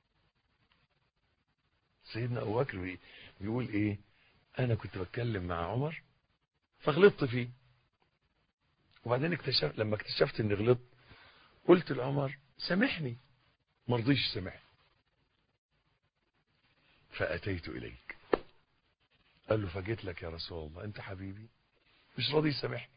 Speaker 1: سيدنا أبو بكر بيقول إيه أنا كنت بتكلم مع عمر فغلطت فيه وبعدين اكتشف لما اكتشفت اني غلطت قلت لعمر سامحني ما رضيش سامحني فأتيت إليك قال له فجيت لك يا رسول الله أنت حبيبي مش راضي يسامحني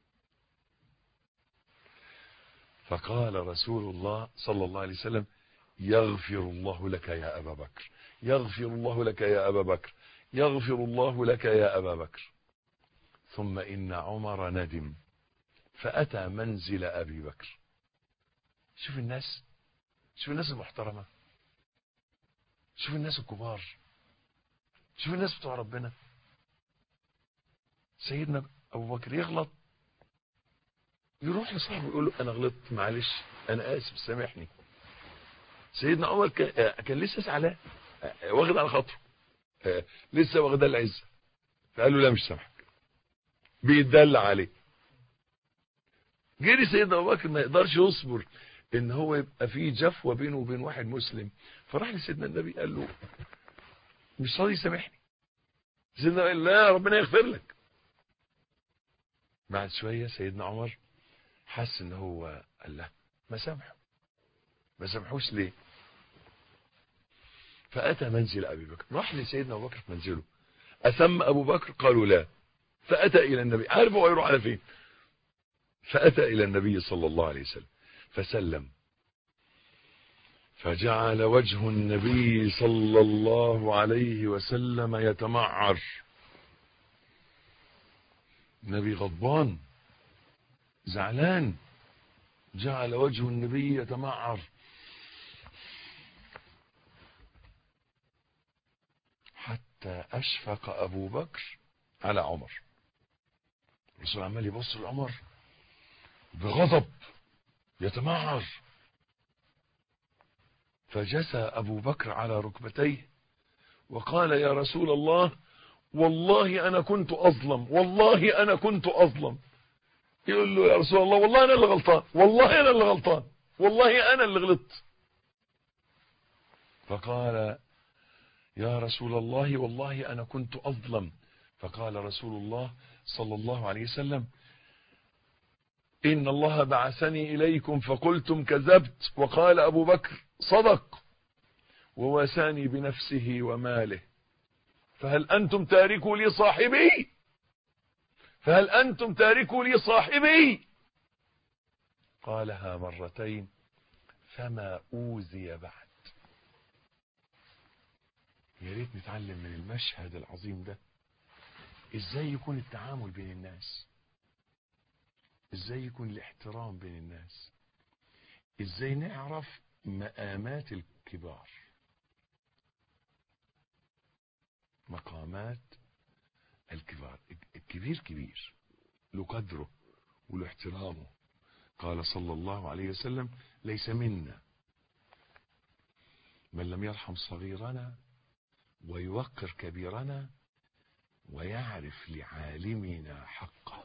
Speaker 1: فقال رسول الله صلى الله عليه وسلم يغفر الله لك يا أبا بكر يغفر الله لك يا أبا بكر يغفر الله لك يا أبا بكر ثم إن عمر ندم فأتى منزل أبي بكر شوف الناس شوف الناس المحترمة شوف الناس الكبار شوف الناس بتوع ربنا سيدنا ابو بكر يغلط يروح لصاحبه يقول له انا غلطت معلش انا اسف سامحني سيدنا عمر كان, كان لسه زعلان واخد على خاطره لسه واخد العزه فقال له لا مش سامحك بيتدلع عليه جري سيدنا ابو بكر ما يقدرش يصبر ان هو يبقى في جفوه بينه وبين واحد مسلم فراح لسيدنا النبي قال له مش راضي يسامحني سيدنا قال لا ربنا يغفر لك بعد شويه سيدنا عمر حس ان هو قال له ما سامحه ما سامحوش ليه فاتى منزل ابي بكر راح لسيدنا ابو بكر في منزله اثم ابو بكر قالوا لا فاتى الى النبي عارف هو يروح على فين فاتى الى النبي صلى الله عليه وسلم فسلم فجعل وجه النبي صلى الله عليه وسلم يتمعر النبي غضبان زعلان جعل وجه النبي يتمعر حتى أشفق أبو بكر على عمر الرسول عمال يبص لعمر بغضب يتمعر فجسى أبو بكر على ركبتيه وقال يا رسول الله والله أنا كنت أظلم والله أنا كنت أظلم يقول له يا رسول الله والله أنا اللي غلطان والله أنا اللي غلطان والله أنا اللي غلطت فقال يا رسول الله والله أنا كنت أظلم فقال رسول الله صلى الله عليه وسلم إن الله بعثني إليكم فقلتم كذبت وقال أبو بكر صدق وواساني بنفسه وماله فهل أنتم تاركوا لي صاحبي فهل أنتم تاركوا لي صاحبي قالها مرتين فما أوذي بعد يا ريت نتعلم من المشهد العظيم ده ازاي يكون التعامل بين الناس ازاي يكون الاحترام بين الناس ازاي نعرف مقامات الكبار مقامات الكبار الكبير كبير له قدره وله احترامه قال صلى الله عليه وسلم ليس منا من لم يرحم صغيرنا ويوقر كبيرنا ويعرف لعالمنا حقه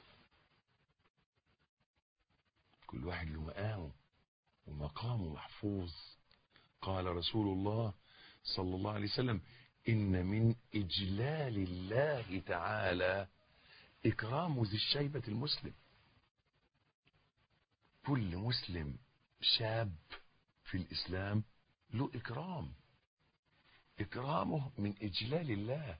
Speaker 1: كل واحد له مقامه ومقامه محفوظ قال رسول الله صلى الله عليه وسلم إن من إجلال الله تعالى إكرام ذي الشيبة المسلم كل مسلم شاب في الإسلام له إكرام إكرامه من إجلال الله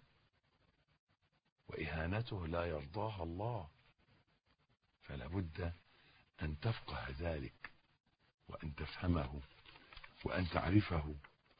Speaker 1: وإهانته لا يرضاها الله فلا بد أن تفقه ذلك وأن تفهمه وأن تعرفه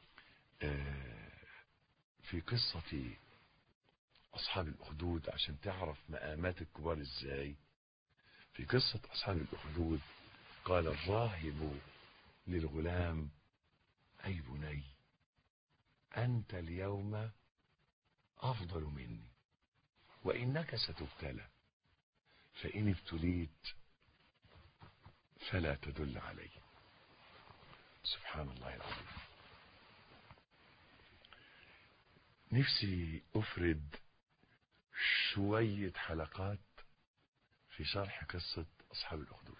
Speaker 1: في قصة أصحاب الأخدود عشان تعرف مقامات الكبار إزاي في قصة أصحاب الأخدود قال الراهب للغلام أي بني أنت اليوم أفضل مني وإنك ستبتلى فإن ابتليت فلا تدل علي سبحان الله العظيم نفسي أفرد شوية حلقات في شرح قصة أصحاب الأخدود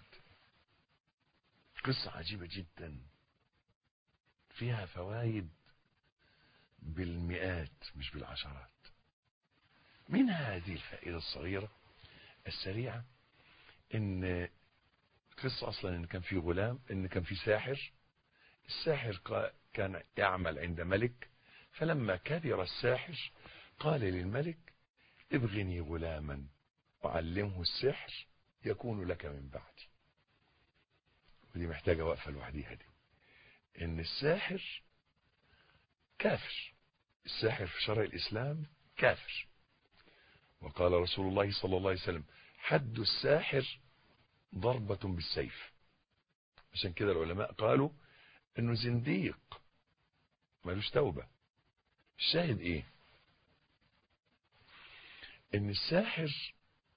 Speaker 1: قصة عجيبة جدا فيها فوائد بالمئات مش بالعشرات من هذه الفائدة الصغيرة السريعة ان قصة اصلا ان كان في غلام ان كان في ساحر الساحر كان يعمل عند ملك فلما كبر الساحر قال للملك ابغني غلاما وعلمه السحر يكون لك من بعدي ودي محتاجة وقفة لوحديها دي ان الساحر كافر الساحر في شرع الاسلام كافر وقال رسول الله صلى الله عليه وسلم حد الساحر ضربة بالسيف عشان كده العلماء قالوا انه زنديق ملوش توبة الشاهد ايه ان الساحر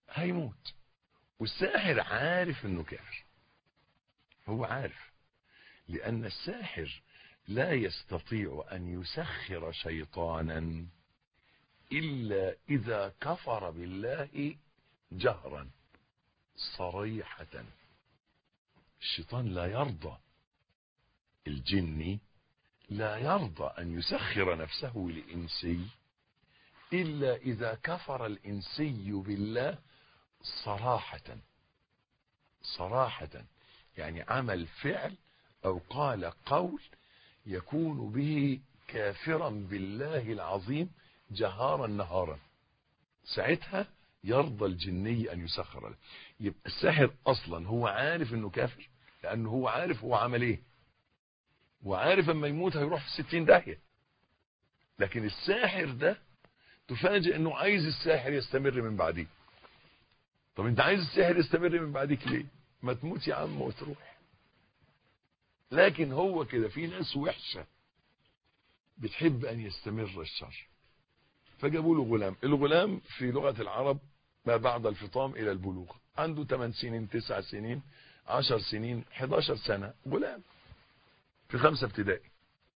Speaker 1: هيموت والساحر عارف انه كافر هو عارف لان الساحر لا يستطيع ان يسخر شيطانا الا اذا كفر بالله جهرا صريحة الشيطان لا يرضى الجني لا يرضى ان يسخر نفسه لانسي الا اذا كفر الانسي بالله صراحة صراحة يعني عمل فعل او قال قول يكون به كافرا بالله العظيم جهارا نهارا ساعتها يرضى الجني ان يسخر له يبقى الساحر اصلا هو عارف انه كافر لانه هو عارف هو عمل ايه وعارف اما يموت هيروح في ستين داهية لكن الساحر ده تفاجئ انه عايز الساحر يستمر من بعديه طب انت عايز الساحر يستمر من بعديك ليه ما تموت يا عم وتروح لكن هو كده في ناس وحشة بتحب ان يستمر الشر فجابوا له غلام الغلام في لغة العرب ما بعد الفطام الى البلوغ عنده 8 سنين 9 سنين 10 سنين 11 سنة غلام في خمسة ابتدائي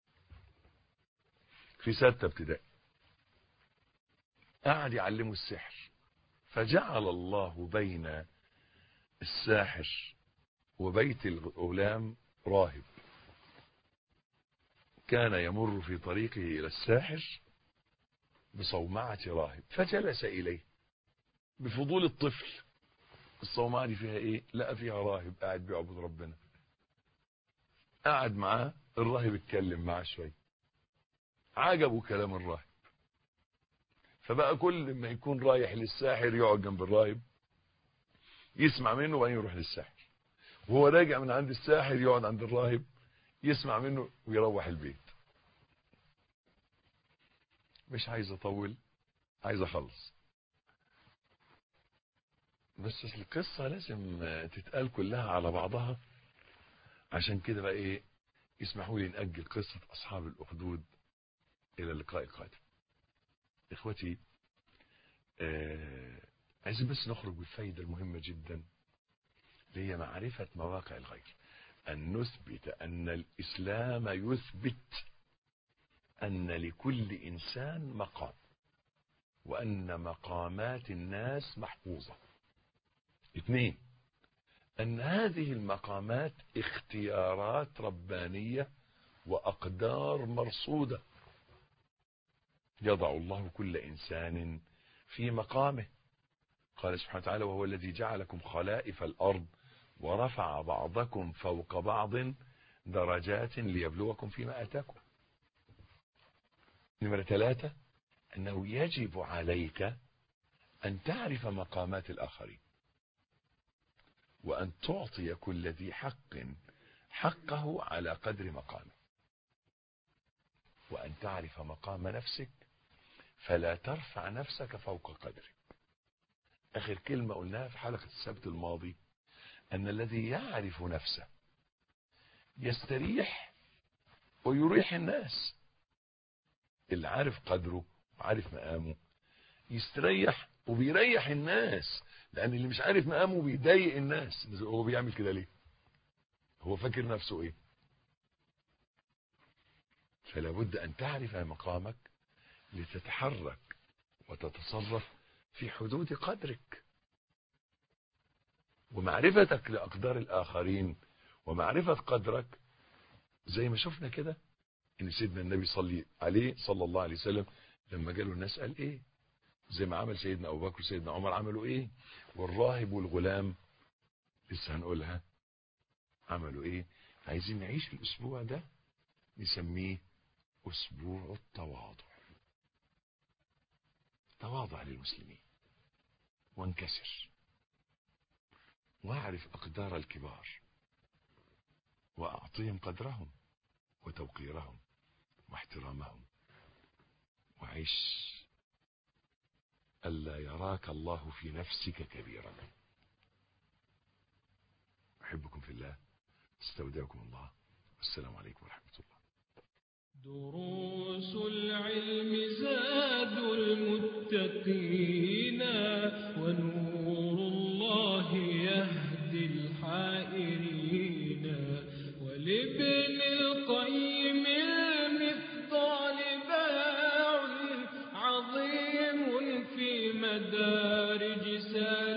Speaker 1: في ستة ابتدائي قعد يعلمه السحر فجعل الله بين الساحر وبيت الغلام راهب كان يمر في طريقه إلى الساحر بصومعة راهب فجلس إليه بفضول الطفل الصومعة دي فيها إيه لقى فيها راهب قاعد بيعبد ربنا قعد معاه الراهب اتكلم معاه شوية عجبه كلام الراهب فبقى كل ما يكون رايح للساحر يقعد جنب الراهب يسمع منه وبعدين يروح للساحر وهو راجع من عند الساحر يقعد عند الراهب يسمع منه ويروح البيت مش عايز اطول عايز اخلص بس القصة لازم تتقال كلها على بعضها عشان كده بقى ايه يسمحوا لي نأجل قصة اصحاب الاخدود الى اللقاء القادم اخوتي آه عايزين بس نخرج بالفايدة المهمة جدا اللي هي معرفة مواقع الغير أن نثبت أن الإسلام يثبت أن لكل إنسان مقام وأن مقامات الناس محفوظة اثنين أن هذه المقامات اختيارات ربانية وأقدار مرصودة يضع الله كل إنسان في مقامه قال سبحانه وتعالى وهو الذي جعلكم خلائف الأرض ورفع بعضكم فوق بعض درجات ليبلوكم فيما أتاكم نمرة ثلاثة أنه يجب عليك أن تعرف مقامات الآخرين وأن تعطي كل ذي حق حقه على قدر مقامه وأن تعرف مقام نفسك فلا ترفع نفسك فوق قدرك آخر كلمة قلناها في حلقة السبت الماضي أن الذي يعرف نفسه يستريح ويريح الناس اللي عارف قدره وعارف مقامه يستريح وبيريح الناس لأن اللي مش عارف مقامه بيضايق الناس هو بيعمل كده ليه هو فاكر نفسه ايه فلا بد أن تعرف مقامك لتتحرك وتتصرف في حدود قدرك ومعرفتك لأقدار الآخرين ومعرفة قدرك زي ما شفنا كده ان سيدنا النبي صلي عليه صلى الله عليه وسلم لما جاله الناس قال ايه زي ما عمل سيدنا ابو بكر وسيدنا عمر عملوا ايه والراهب والغلام لسه هنقولها عملوا ايه عايزين نعيش الاسبوع ده نسميه اسبوع التواضع تواضع للمسلمين وانكسر واعرف اقدار الكبار واعطيهم قدرهم وتوقيرهم واحترامهم وعيش ألا يراك الله في نفسك كبيرا أحبكم في الله استودعكم الله والسلام عليكم ورحمة الله
Speaker 2: دروس العلم زاد المتقين ونور المدارج سالكين